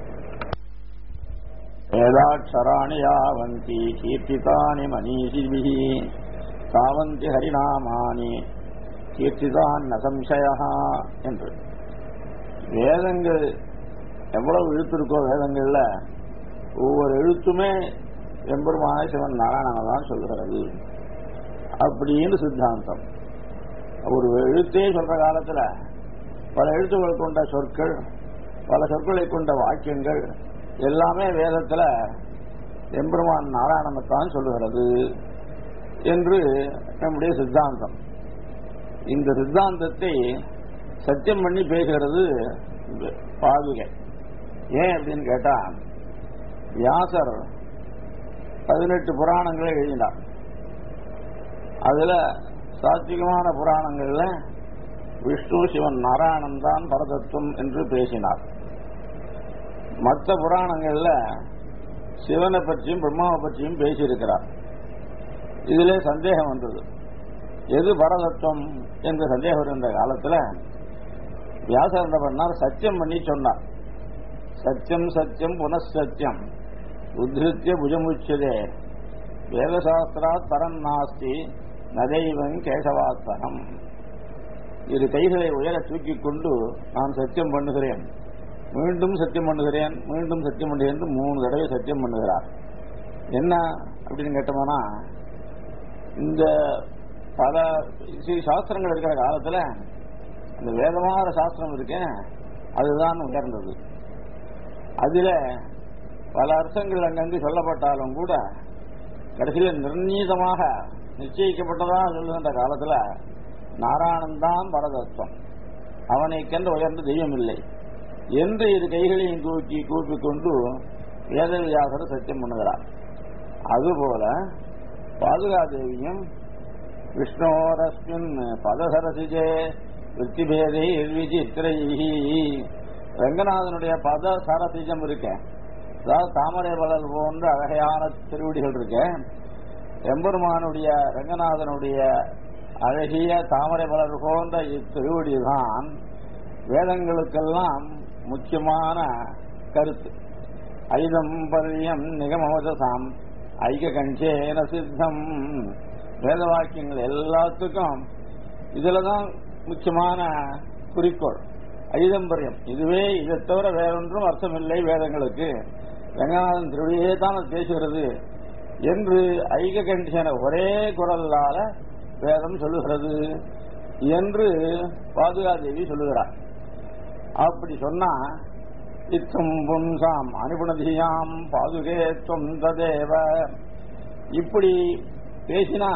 வேதாட்சராணி யாவந்தி கீர்த்திதானி மனீஷிபிஹி சாவந்தி ஹரிநாமானி கீர்த்திதான் நசம்சயா என்று வேதங்கள் எவ்வளவு எழுத்து இருக்கோ வேதங்கள்ல ஒவ்வொரு எழுத்துமே எம்பெருமான சிவன் நாராயணனை தான் சொல்லுகிறது அப்படின்னு சித்தாந்தம் ஒரு எழுத்தே சொல்ற காலத்துல பல எழுத்துக்கள் கொண்ட சொற்கள் பல சொற்களை கொண்ட வாக்கியங்கள் எல்லாமே வேதத்துல எம்பெருமான் நாராயணனைத்தான் சொல்லுகிறது என்று நம்முடைய சித்தாந்தம் இந்த சித்தாந்தத்தை சத்தியம் பண்ணி பேசுகிறது பாதுகை ஏன் அப்படின்னு கேட்டா வியாசர் பதினெட்டு புராணங்களை எழுதினார் அதுல சாத்விகமான புராணங்கள்ல விஷ்ணு சிவன் நாராயணன் தான் பரதத்துவம் என்று பேசினார் மற்ற புராணங்கள்ல சிவனை பற்றியும் பிரம்மாவை பற்றியும் பேசியிருக்கிறார் இதிலே சந்தேகம் வந்தது எது பரதத்துவம் என்ற சந்தேகம் இருந்த காலத்துல வியாசர் என்ன பண்ணார் சத்தியம் பண்ணி சொன்னார் சத்தியம் சத்தியம் புனசத்தியம் உத்ருத்திய புஜமுச்சதே வேதசாஸ்திராத் பரம் நாஸ்தி நதைவன் கேசவாஸ்தகம் இரு கைகளை உயர தூக்கிக் கொண்டு நான் சத்தியம் பண்ணுகிறேன் மீண்டும் சத்தியம் பண்ணுகிறேன் மீண்டும் சத்தியம் பண்ணுகிறேன் என்று மூணு தடவை சத்தியம் பண்ணுகிறார் என்ன அப்படின்னு கேட்டோம்னா இந்த பல ஸ்ரீ சாஸ்திரங்கள் இருக்கிற காலத்துல அந்த வேதமான சாஸ்திரம் இருக்கேன் அதுதான் உயர்ந்தது அதுல பல அர்த்தங்கள் அங்கங்கு சொல்லப்பட்டாலும் கூட கடைசியில் நிர்ணீதமாக நிச்சயிக்கப்பட்டதா சொல்லுகின்ற காலத்துல நாராயணன் தான் பரதத்துவம் அவனை கண்டு உயர்ந்த தெய்வம் இல்லை என்று இரு கைகளையும் தூக்கி கூப்பிக் கொண்டு வேதவியாசர் சத்தியம் பண்ணுகிறார் அதுபோல பாதுகாதேவியும் விஷ்ணோரஸ்மின் பதசரசிஜே விற்பிபேதை விசித்திரை ரங்கநாதனுடைய பத சரசிஜம் இருக்க அதாவது தாமரை மலர் போன்ற அழகையான திருவடிகள் இருக்க எம்பெருமானுடைய ரங்கநாதனுடைய அழகிய தாமரை மலர் போன்ற இத்திருவடி தான் வேதங்களுக்கெல்லாம் முக்கியமான கருத்து ஐதம் பரியம் நிகமவசாம் ஐக கஞ்சேன சித்தம் வேத வாக்கியங்கள் எல்லாத்துக்கும் இதுலதான் முக்கியமான குறிக்கோள் ஐதம்பரியம் இதுவே இதை தவிர வேறொன்றும் அர்த்தமில்லை வேதங்களுக்கு ரங்கநாதன் திருடியே தான் அது பேசுகிறது என்று ஐக கண்டிஷன ஒரே குரலால வேதம் சொல்லுகிறது என்று பாதுகாதேவி சொல்லுகிறார் அப்படி சொன்னா இத்தம் புன்சாம் அனுபுணதியாம் பாதுகே தொந்ததேவ இப்படி பேசினா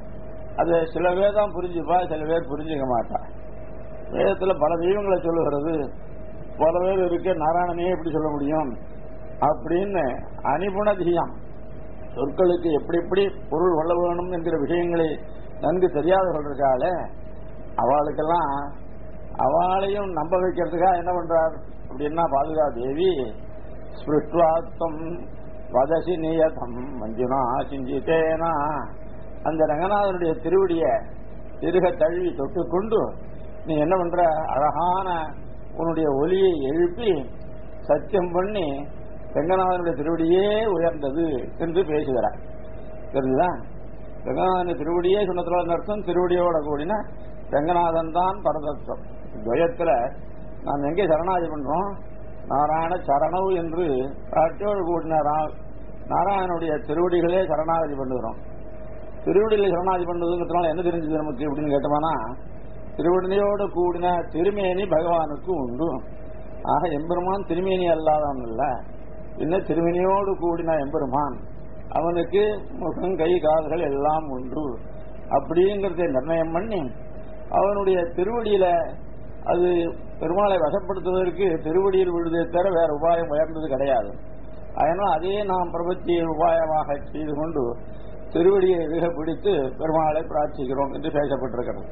அது சில பேர் தான் புரிஞ்சுப்பா சில பேர் புரிஞ்சுக்க மாட்டா வேதத்துல பல தெய்வங்களை சொல்லுகிறது பல பேர் இருக்க நாராயணனே எப்படி சொல்ல முடியும் அப்படின்னு அனிபுணதியாம் சொற்களுக்கு எப்படி எப்படி பொருள் கொள்ள வேணும் என்கிற விஷயங்களை நன்கு தெரியாதவர்கள் இருக்காள அவளுக்கெல்லாம் அவளையும் நம்ப வைக்கிறதுக்காக என்ன பண்றார் அப்படின்னா பாதுகா தேவி ஸ்பிருஷ்டுவாத்தம் வதசி நியதம் மஞ்சுனா சிஞ்சித்தேனா அந்த ரங்கநாதனுடைய திருவடிய திருக தழுவி தொட்டுக்கொண்டு நீ என்ன பண்ற அழகான உன்னுடைய ஒலியை எழுப்பி சத்தியம் பண்ணி ரங்கநாதனுடைய திருவடியே உயர்ந்தது என்று பேசுகிறார் தெரிஞ்சுதா ரங்கநாதன் திருவடியே சொன்னதுல அர்த்தம் திருவடியோட கூடின ரங்கநாதன் தான் பரதத்துவம் துவயத்துல நாம் எங்கே சரணாதி பண்றோம் நாராயண சரணவு என்று காட்டோடு கூடின ரா- நாராயணனுடைய திருவடிகளே சரணாகதி பண்ணுகிறோம் திருவடிகளை சரணாகதி பண்ணுறதுங்கிறதுனால என்ன தெரிஞ்சது நமக்கு அப்படின்னு கேட்டோம்னா திருவடியோடு கூடின திருமேனி பகவானுக்கு உண்டு ஆக எம்பெருமான் திருமேனி அல்லாதவன் இல்ல இன்னும் திருமேனியோடு கூடின எம்பெருமான் அவனுக்கு முகம் கை கால்கள் எல்லாம் உண்டு அப்படிங்கறதை நிர்ணயம் பண்ணி அவனுடைய திருவடியில அது பெருமாளை வசப்படுத்துவதற்கு திருவடியில் விழுதே தவிர வேற உபாயம் உயர்ந்தது கிடையாது அதனால் அதே நாம் பிரபத்தியை உபாயமாக செய்து கொண்டு திருவடியை மிக பிடித்து பெருமாளை பிரார்த்திக்கிறோம் என்று பேசப்பட்டிருக்கிறது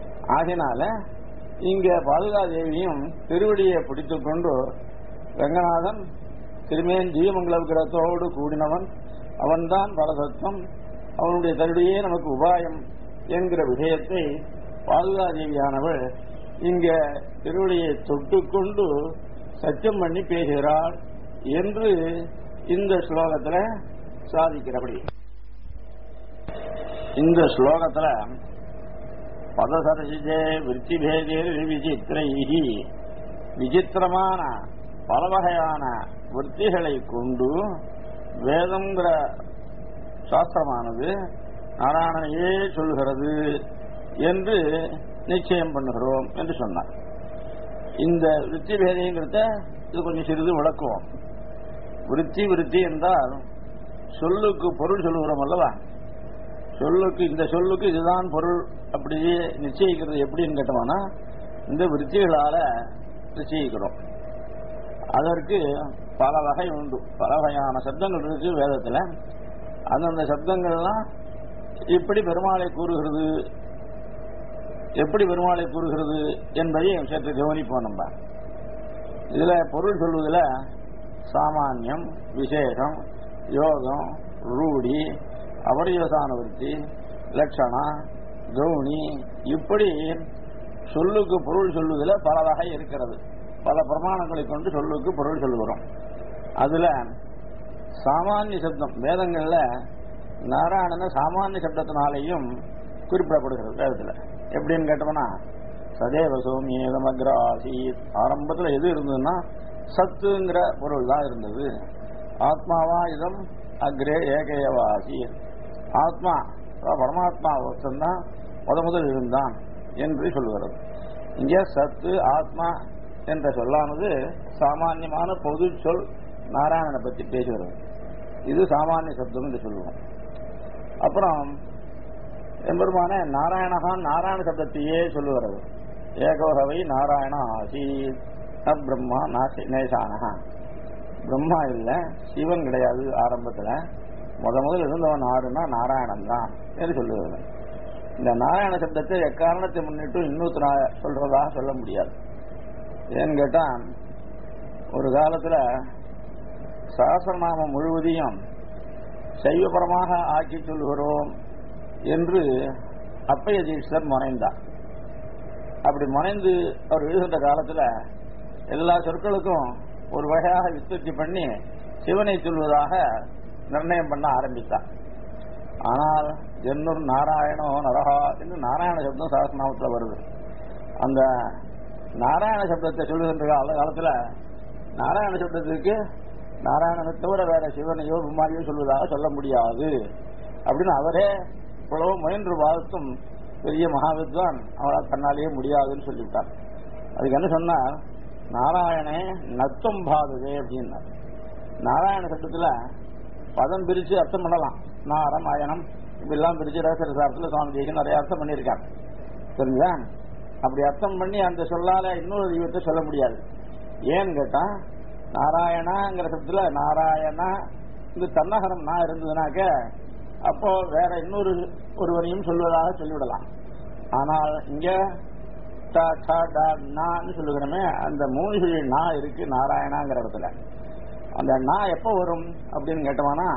ஆகினால இங்க பாதுகாதேவியும் திருவடியை பிடித்துக் கொண்டு ரங்கநாதன் திருமேன் ஜீவமங்கல விக்கிரத்தோடு கூடினவன் அவன்தான் பரதத்துவம் அவனுடைய தருடையே நமக்கு உபாயம் என்கிற விஷயத்தை பாதுகாதேவியானவள் இங்க திருவடியை தொட்டுக்கொண்டு சத்தியம் பண்ணி பேசுகிறாள் என்று இந்த ஸ்லோகத்துல சாதிக்கிறபடி இந்த ஸ்லோகத்துல பதசரசிஜே விற்த்திபேதே விசித்திரை விசித்திரமான பல வகையான விற்த்திகளை கொண்டு வேதங்கிற சாஸ்திரமானது நாராயணனையே சொல்கிறது என்று நிச்சயம் பண்ணுகிறோம் என்று சொன்னார் இந்த விருத்தி பேதைங்கிறத இது கொஞ்சம் சிறிது விளக்குவோம் விருத்தி விருத்தி என்றால் சொல்லுக்கு பொருள் சொல்லுகிறோம் அல்லவா சொல்லுக்கு இந்த சொல்லுக்கு இதுதான் பொருள் அப்படியே நிச்சயிக்கிறது எப்படின்னு கேட்டோம்னா இந்த விருத்திகளால நிச்சயிக்கிறோம் அதற்கு பல வகை உண்டு பல வகையான சப்தங்கள் இருக்கு வேதத்துல அந்தந்த சப்தங்கள்லாம் எப்படி பெருமாளை கூறுகிறது எப்படி பெருமாளை கூறுகிறது என்பதை சற்று கவனிப்போம் நம்ம இதுல பொருள் சொல்வதில் சாமானியம் விசேஷம் யோகம் ரூடி அவரியவசான விருத்தி லட்சணா கவுனி இப்படி சொல்லுக்கு பொருள் சொல்லுவதில் பல வகை இருக்கிறது பல பிரமாணங்களை கொண்டு சொல்லுக்கு பொருள் சொல்லுகிறோம் அதுல சாமானிய சப்தம் வேதங்கள்ல நாராயணன சாமானிய சப்தத்தினாலேயும் குறிப்பிடப்படுகிறது வேதத்துல எப்படின்னு கேட்டோம்னா சதேவ சௌமியேதமக்ர ஆசீத் ஆரம்பத்துல எது இருந்ததுன்னா சத்துங்கிற பொருள் தான் இருந்தது ஆத்மாவா இதம் அக்ரே ஏகையவா ஆசீத் ஆத்மா அதாவது பரமாத்மா ஒருத்தன் முத முதல் இருந்தான் என்று சொல்லுகிறது இங்கே சத்து ஆத்மா என்ற சொல்லானது சாமான்யமான பொது சொல் நாராயணனை பற்றி பேசுகிறது இது சாமானிய சப்தம் என்று சொல்லுவோம் அப்புறம் எம்பெருமான நாராயணகான் நாராயண சப்தத்தையே சொல்லுகிறது ஏகோகவை நாராயண ஆசீத் பிரம்மா நாசி நேசானகா பிரம்மா இல்ல சிவன் கிடையாது ஆரம்பத்துல முத முதல் இருந்தவன் ஆறுனா நாராயணன் தான் என்று சொல்லுகிறது இந்த நாராயண சப்தத்தை எக்காரணத்தை முன்னிட்டு இன்னொருத்தர சொல்றதாக சொல்ல முடியாது ஏன்னு கேட்டா ஒரு காலத்துல சகசிரநாமம் முழுவதையும் சைவபரமாக ஆக்கி சொல்கிறோம் என்று அப்பைய தீட்சர் முனைந்தார் அப்படி முனைந்து அவர் எழுதுகின்ற காலத்துல எல்லா சொற்களுக்கும் ஒரு வகையாக வித்துத்தி பண்ணி சிவனை சொல்வதாக நிர்ணயம் பண்ண ஆரம்பித்தார் ஆனால் ஜென்னூர் நாராயணோ நரஹா என்று நாராயண சப்தம் சகசிரநாமத்தில் வருது அந்த நாராயண சப்தத்தை சொல்லுகின்ற கால காலத்துல நாராயண சப்தத்துக்கு நாராயணனை தவிர வேற சிவனையோ குமாரியோ சொல்வதாக சொல்ல முடியாது அப்படின்னு அவரே இவ்வளவு முயன்று வாழ்த்தும் பெரிய மகாவித்வான் அவரால் தன்னாலேயே முடியாதுன்னு சொல்லிவிட்டார் அதுக்கு என்ன சொன்னார் நாராயணே நத்தம் பாதுதே அப்படின்னார் நாராயண சட்டத்துல பதம் பிரிச்சு அர்த்தம் பண்ணலாம் நாரம் அயனம் இப்படிலாம் பிரிச்சு ரகசியசாரத்தில் சுவாமி தேசியம் நிறைய அர்த்தம் பண்ணியிருக்காங்க தெரிஞ்சா அப்படி அர்த்தம் பண்ணி அந்த சொல்லால இன்னொரு தெய்வத்தை சொல்ல முடியாது ஏன்னு கேட்டா நாராயணாங்கிற சப்தத்துல நாராயணா இந்த தன்னகரம் நான் இருந்ததுனாக்க அப்போ வேற இன்னொரு ஒருவரையும் சொல்வதாக சொல்லிவிடலாம் ஆனால் இங்க ட, ட, ட, நான்னு சொல்லுகிறோமே அந்த மூணு சொல்லி நா இருக்கு நாராயணாங்கிற இடத்துல அந்த நா எப்ப வரும் அப்படின்னு கேட்டோம்னா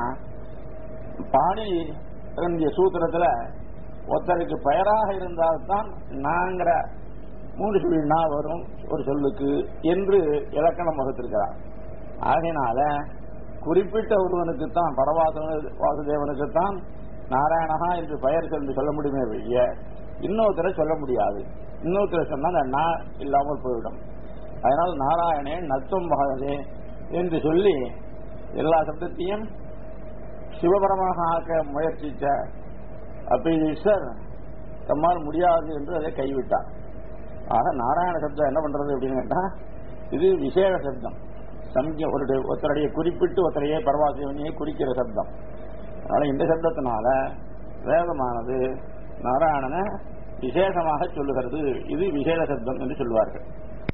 பாணி இந்திய சூத்திரத்துல ஒருத்தருக்கு பெயராக இருந்தால்தான் நாங்கிற மூன்று சொல்லி நா வரும் ஒரு சொல்லுக்கு என்று இலக்கணம் வகுத்திருக்கிறார் ஆகையினால குறிப்பிட்ட ஒருவனுக்கு தான் பரவாச வாசுதேவனுக்கு தான் நாராயணகா என்று பெயர் சொல்லி சொல்ல முடியுமே வெளிய இன்னொருத்தரை சொல்ல முடியாது இன்னொருத்தரை சொன்னா அந்த நா இல்லாமல் போய்விடும் அதனால நாராயணே நத்துவம் பகதே என்று சொல்லி எல்லா சப்தத்தையும் சிவபரமாக ஆக்க முயற்சித்த அப்பீஸ்வர் தம்மால் முடியாது என்று அதை கைவிட்டார் ஆக நாராயண சப்தம் என்ன பண்றது அப்படின்னு கேட்டா இது விசேஷ சப்தம் சம்ய ஒரு ஒருத்தருடைய குறிப்பிட்டு ஒருத்தரையே பரவாசிவனையே குறிக்கிற சப்தம் அதனால இந்த சப்தத்தினால வேதமானது நாராயணனை விசேஷமாக சொல்லுகிறது இது விசேஷ சப்தம் என்று சொல்லுவார்கள்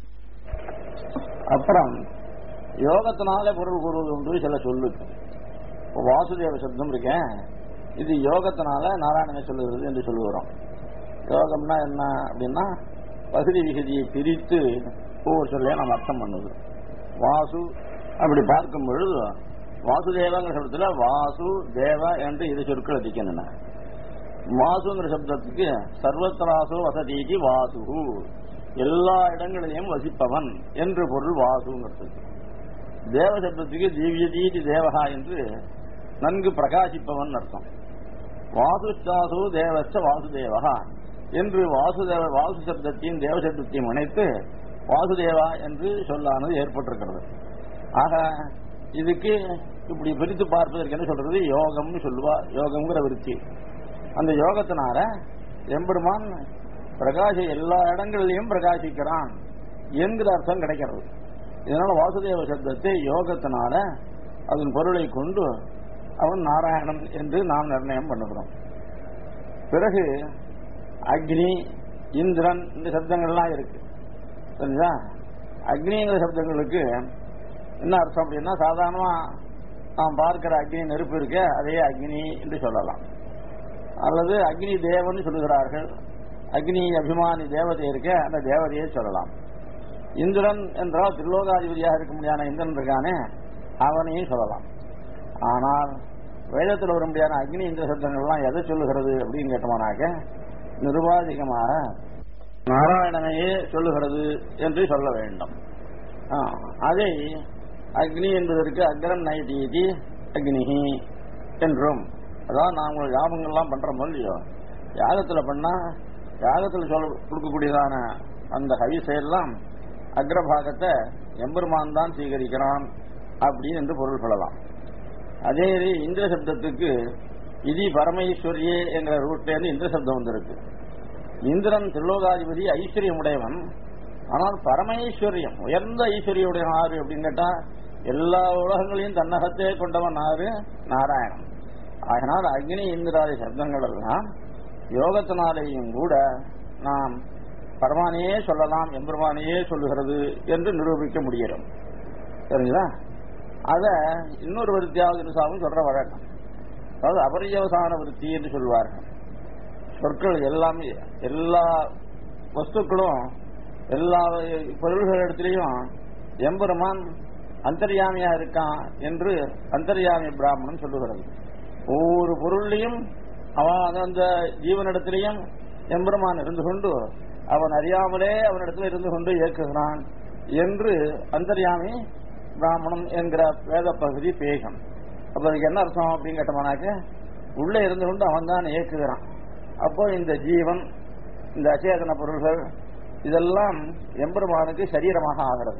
அப்புறம் யோகத்தினால பொருள் கூறுவது உண்டு சில சொல்லுக்கு இப்போ வாசுதேவ சப்தம் இருக்கேன் இது யோகத்தினால நாராயணனை சொல்லுகிறது என்று சொல்லுகிறோம் யோகம்னா என்ன அப்படின்னா பகுதி விகுதியை பிரித்து ஒவ்வொரு சொல்லையும் நம்ம அர்த்தம் பண்ணுது வாசு அப்படி பார்க்கும் பொழுது வாசுதேவங்கிற சப்தத்துல வாசு தேவ என்று இரு சொற்கள் அதிக்கின்றன வாசுங்கிற சப்தத்துக்கு சர்வத்ராசு வசதிக்கு வாசு எல்லா இடங்களிலும் வசிப்பவன் என்று பொருள் வாசுங்கிறதுக்கு தேவ சப்தத்துக்கு திவ்யதீதி தேவகா என்று நன்கு பிரகாசிப்பவன் அர்த்தம் வாசுச்சாசு தேவச்ச வாசுதேவகா என்று வாசுதேவ வாசு சப்தத்தையும் தேவ சப்தத்தையும் இணைத்து வாசுதேவா என்று சொல்லானது ஏற்பட்டிருக்கிறது ஆக இதுக்கு இப்படி பிரித்து பார்ப்பதற்கு என்ன சொல்றது யோகம்னு சொல்லுவா யோகம்ங்கிற விருத்தி அந்த யோகத்தினால எம்பெருமான் பிரகாச எல்லா இடங்களிலையும் பிரகாசிக்கிறான் என்கிற அர்த்தம் கிடைக்கிறது இதனால வாசுதேவ சப்தத்தை யோகத்தினால அதன் பொருளை கொண்டு அவன் நாராயணன் என்று நாம் நிர்ணயம் பண்ணுகிறோம் பிறகு அக்னி இந்திரன் இந்த சப்தங்கள்லாம் இருக்கு சரிங்களா அக்னிங்கிற சப்தங்களுக்கு என்ன அர்த்தம் அப்படின்னா சாதாரணமா நாம் பார்க்கிற அக்னி நெருப்பு இருக்க அதையே அக்னி என்று சொல்லலாம் அல்லது அக்னி தேவன் சொல்லுகிறார்கள் அக்னி அபிமானி தேவதை இருக்க அந்த தேவதையை சொல்லலாம் இந்திரன் என்றால் திருலோகாதிபதியாக இருக்க முடியாத இந்திரன் இருக்கானே அவனையும் சொல்லலாம் ஆனால் வேதத்தில் வர முடியாத அக்னி இந்திர சப்தங்கள்லாம் எதை சொல்லுகிறது அப்படின்னு கேட்டோம்னாக்க நிருபாதிகமாக நாராயணனையே சொல்லுகிறது என்று சொல்ல வேண்டும் ஆ, அதை அக்னி என்பதற்கு அக்ரம் நைட்டீதி அக்னிஹி என்றும் அதான் நான் உங்களுக்கு யாபங்கள்லாம் பண்றோம் இல்லையோ யாகத்துல பண்ணா யாகத்துல சொல்ல கொடுக்கக்கூடியதான அந்த ஹவிசையெல்லாம் அக்ரபாகத்தை எம்பெருமான் தான் சீகரிக்கிறான் அப்படின்னு என்று பொருள் சொல்லலாம் அதே இந்திர சப்தத்துக்கு இது பரமேஸ்வரியே என்ற ரூட்ல இருந்து இந்திர சப்தம் வந்திருக்கு இந்திரன் திரிலோகாதிபதி ஐஸ்வர்யம் உடையவன் ஆனால் பரமேஸ்வரியம் உயர்ந்த ஐஸ்வர்யுடைய ஆறு அப்படின்னு கேட்டா எல்லா உலகங்களையும் தன்னகத்தே கொண்டவன் ஆறு நாராயணன் அதனால் அக்னி இந்திராதி சப்தங்கள் எல்லாம் யோகத்தினாலேயும் கூட நாம் பரமானையே சொல்லலாம் எம்பெருமானையே சொல்லுகிறது என்று நிரூபிக்க முடியும் சரிங்களா அத இன்னொரு விருத்தியாவது சாமி சொல்ற வழக்கம் அதாவது அபரியவசான விருத்தி என்று சொல்வார்கள் சொற்கள் எல்லாமே எல்லா வஸ்துக்களும் எல்லா பொருள்கள் இடத்திலையும் எம்பெருமான் அந்தர்யாமியா இருக்கான் என்று அந்தர்யாமி பிராமணன் சொல்லுகிறது ஒவ்வொரு பொருள்லையும் அவன் அந்த ஜீவனிடத்திலையும் எம்பெருமான் இருந்து கொண்டு அவன் அறியாமலே அவனிடத்தில் இருந்து கொண்டு இயக்குகிறான் என்று அந்தர்யாமி பிராமணம் என்கிற வேத பகுதி பேகம் அப்ப அதுக்கு என்ன அர்த்தம் அப்படின்னு கேட்டோம்னாக்க உள்ளே இருந்து கொண்டு அவன் தான் இயக்குகிறான் அப்போ இந்த ஜீவன் இந்த அச்சேதன பொருள்கள் இதெல்லாம் எம்பெருமானுக்கு சரீரமாக ஆகிறது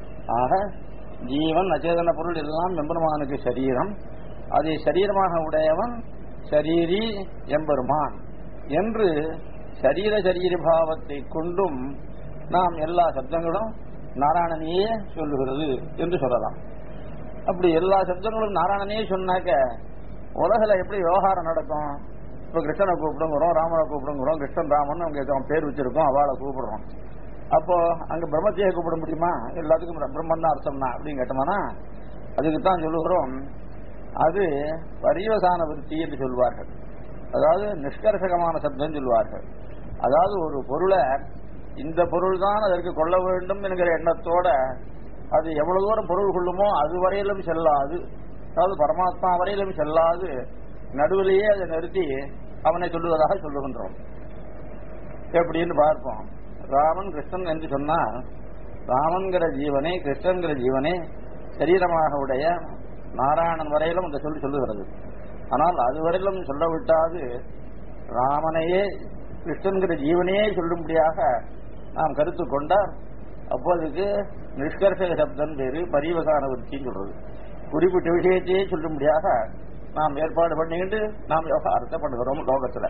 ஆக ஜீவன் அச்சேதன பொருள் எல்லாம் எம்பெருமானுக்கு சரீரம் அதை சரீரமாக உடையவன் சரீரி எம்பெருமான் என்று சரீர சரீர பாவத்தை கொண்டும் நாம் எல்லா சப்தங்களும் நாராயணனையே சொல்லுகிறது என்று சொல்லலாம் அப்படி எல்லா சப்தங்களும் நாராயணனையே சொன்னாக்க உலகில் எப்படி விவகாரம் நடக்கும் இப்ப கிருஷ்ணனை கூப்பிடுங்கிறோம் ராமனை கூப்பிடுங்கிறோம் கிருஷ்ணன் ராமன் அவங்க பேர் வச்சிருக்கோம் அவளை கூப்பிடுறோம் அப்போ அங்க பிரம்மத்தையே கூப்பிட முடியுமா எல்லாத்துக்கும் பிரம்மன் தான் அர்த்தம்னா அப்படின்னு கேட்டோம்னா அதுக்கு தான் சொல்லுகிறோம் அது பரிவசான விருத்தி என்று சொல்வார்கள் அதாவது நிஷ்கர்ஷகமான சப்தம் சொல்வார்கள் அதாவது ஒரு பொருளை இந்த பொருள் தான் அதற்கு கொள்ள வேண்டும் என்கிற எண்ணத்தோட அது எவ்வளவு தூரம் பொருள் கொள்ளுமோ அது வரையிலும் செல்லாது அதாவது பரமாத்மா வரையிலும் செல்லாது நடுவிலேயே அதை நிறுத்தி அவனை சொல்லுவதாக சொல்லுகின்றோம் எப்படின்னு பார்ப்போம் ராமன் கிருஷ்ணன் என்று சொன்னால் ராமன்கிற ஜீவனை கிருஷ்ணன்கிற ஜீவனை சரீரமாக உடைய நாராயணன் வரையிலும் அந்த சொல்லி சொல்லுகிறது ஆனால் அதுவரையிலும் சொல்ல விட்டாது ராமனையே கிருஷ்ணன்கிற ஜீவனையே சொல்லும்படியாக நாம் கருத்து கொண்டார் அப்போதுக்கு நிஷ்கர்ஷக சப்தம் பேரு பரிவசான விருத்தின்னு சொல்றது குறிப்பிட்ட விஷயத்தையே சொல்லும்படியாக நாம் ஏற்பாடு பண்ணிக்கிட்டு நாம் விவகாரத்தை பண்ணுகிறோம் லோகத்துல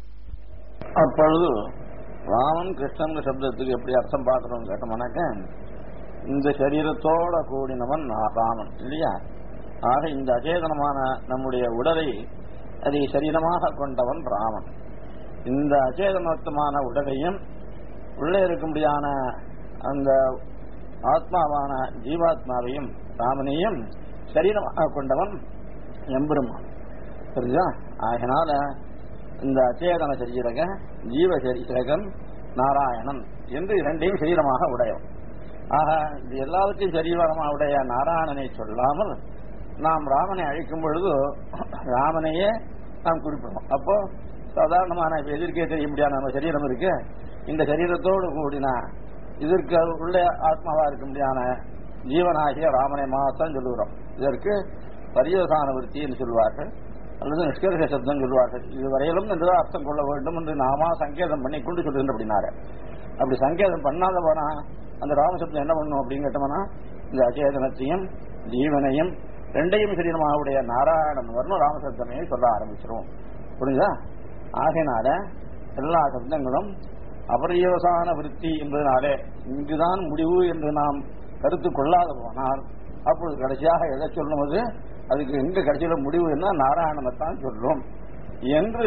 அப்பொழுது ராமன் கிருஷ்ணன் சப்தத்துக்கு எப்படி அர்த்தம் பார்க்கணும்னு கேட்டோம்னாக்க இந்த சரீரத்தோட கூடினவன் ராமன் இல்லையா ஆக இந்த அச்சேதனமான நம்முடைய உடலை அதை சரீரமாக கொண்டவன் ராமன் இந்த அச்சேதனத்துமான உடலையும் உள்ளே இருக்கும்படியான அந்த ஆத்மாவான ஜீவாத்மாவையும் ராமனையும் சரீரமாக கொண்டவன் எம்பெருமான் புரியுதா ஆகினால இந்த அச்சேதன சரீரக ஜீவ சரீரகன் நாராயணன் என்று இரண்டையும் சரீரமாக உடையவன் ஆக இது எல்லாவற்றையும் சரீரமாக உடைய நாராயணனை சொல்லாமல் நாம் ராமனை அழைக்கும் பொழுது ராமனையே நாம் குறிப்பிடுவோம் அப்போ சாதாரணமான இப்ப எதிர்க்கே தெரிய முடியாத நம்ம சரீரம் இருக்கு இந்த சரீரத்தோடு கூடின இதற்கு உள்ள ஆத்மாவா இருக்க முடியாத ஜீவனாகிய ராமனை மாத்தான் சொல்லுகிறோம் இதற்கு பரியவசான விருத்தி என்று சொல்வார்கள் அல்லது நிஷ்கர்ஷ சப்தம் சொல்வார்கள் இதுவரையிலும் என்றுதான் அர்த்தம் கொள்ள வேண்டும் என்று நாமா சங்கேதம் பண்ணி கொண்டு சொல்லுகின்ற அப்படின்னாரு அப்படி சங்கேதம் பண்ணாத போனா அந்த ராமசப்தம் என்ன பண்ணும் அப்படின்னு கேட்டோம்னா இந்த அச்சேதனத்தையும் ஜீவனையும் ரெண்டையும் சரீரமாக உடைய நாராயணன் வரணும் ராமசப்தமே சொல்ல ஆரம்பிச்சிரும் புரியுதா ஆகையினால எல்லா சப்தங்களும் அபரியவசான விருத்தி என்பதனாலே இங்குதான் முடிவு என்று நாம் கருத்து கொள்ளாத போனால் அப்பொழுது கடைசியாக எதை சொல்லும்போது அதுக்கு எங்க கடைசியில முடிவு என்ன நாராயணனைத்தான் சொல்லும் என்று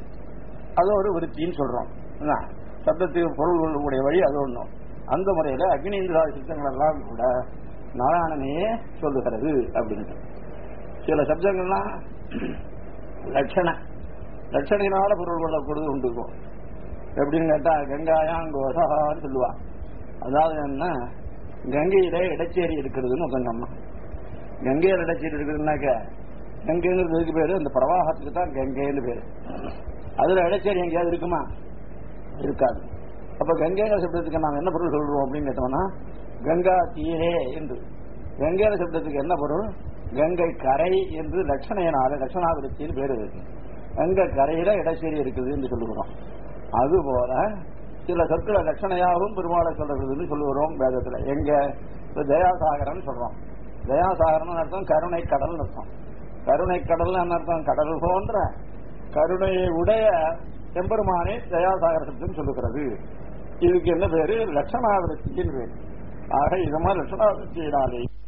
அது ஒரு விருத்தின்னு சொல்றோம் என்ன? சப்தத்துக்கு பொருள் கொள்ளக்கூடிய வழி அது ஒண்ணும் அந்த முறையில அக்னீந்திரா சித்தங்கள் எல்லாம் கூட நாராயணனையே சொல்லுகிறது அப்படின்னு சில சப்தங்கள்லாம் லட்சண லட்சணையினால பொருள் கொள்ளக்கூடியது உண்டு இப்போ. எப்படின்னு கேட்டா கங்காயாம் கோசான்னு சொல்லுவா அதாவது என்ன கங்கையில இடச்சேரி இருக்கிறதுன்னு ஒருத்தங்கம்மா கங்கையில இடச்சேரி இருக்குதுன்னாக்க கங்கைங்கிறதுக்கு பேரு அந்த பிரவாகத்துக்கு தான் கங்கைன்னு பேரு அதுல இடச்சேரி எங்கேயாவது இருக்குமா இருக்காது அப்ப கங்கைங்கிற சப்தத்துக்கு நாம் என்ன பொருள் சொல்றோம் அப்படின்னு கேட்டோம்னா கங்கா தீரே என்று கங்கையில சப்தத்துக்கு என்ன பொருள் கங்கை கரை என்று லட்சணையினால லட்சணாவிருத்தின்னு பேரு இருக்கு கங்கை கரையில இடச்சேரி இருக்குது என்று சொல்லுகிறோம் அதுபோல சில சொற்களை லட்சணையாகவும் பெருமாளை சொல்றதுன்னு சொல்லுகிறோம் வேதத்துல எங்க இப்ப தயாசாகரன் சொல்றோம் தயாசாகரன் அர்த்தம் கருணை கடல் அர்த்தம் கருணை கடல் அர்த்தம் கடல் போன்ற கருணையை உடைய எம்பெருமானே தயாசாகர சப்தம் சொல்லுகிறது இதுக்கு என்ன பேரு லட்சணாவிருத்தியின் பேர் ஆக இது மாதிரி லட்சணாவிருத்தியினாலே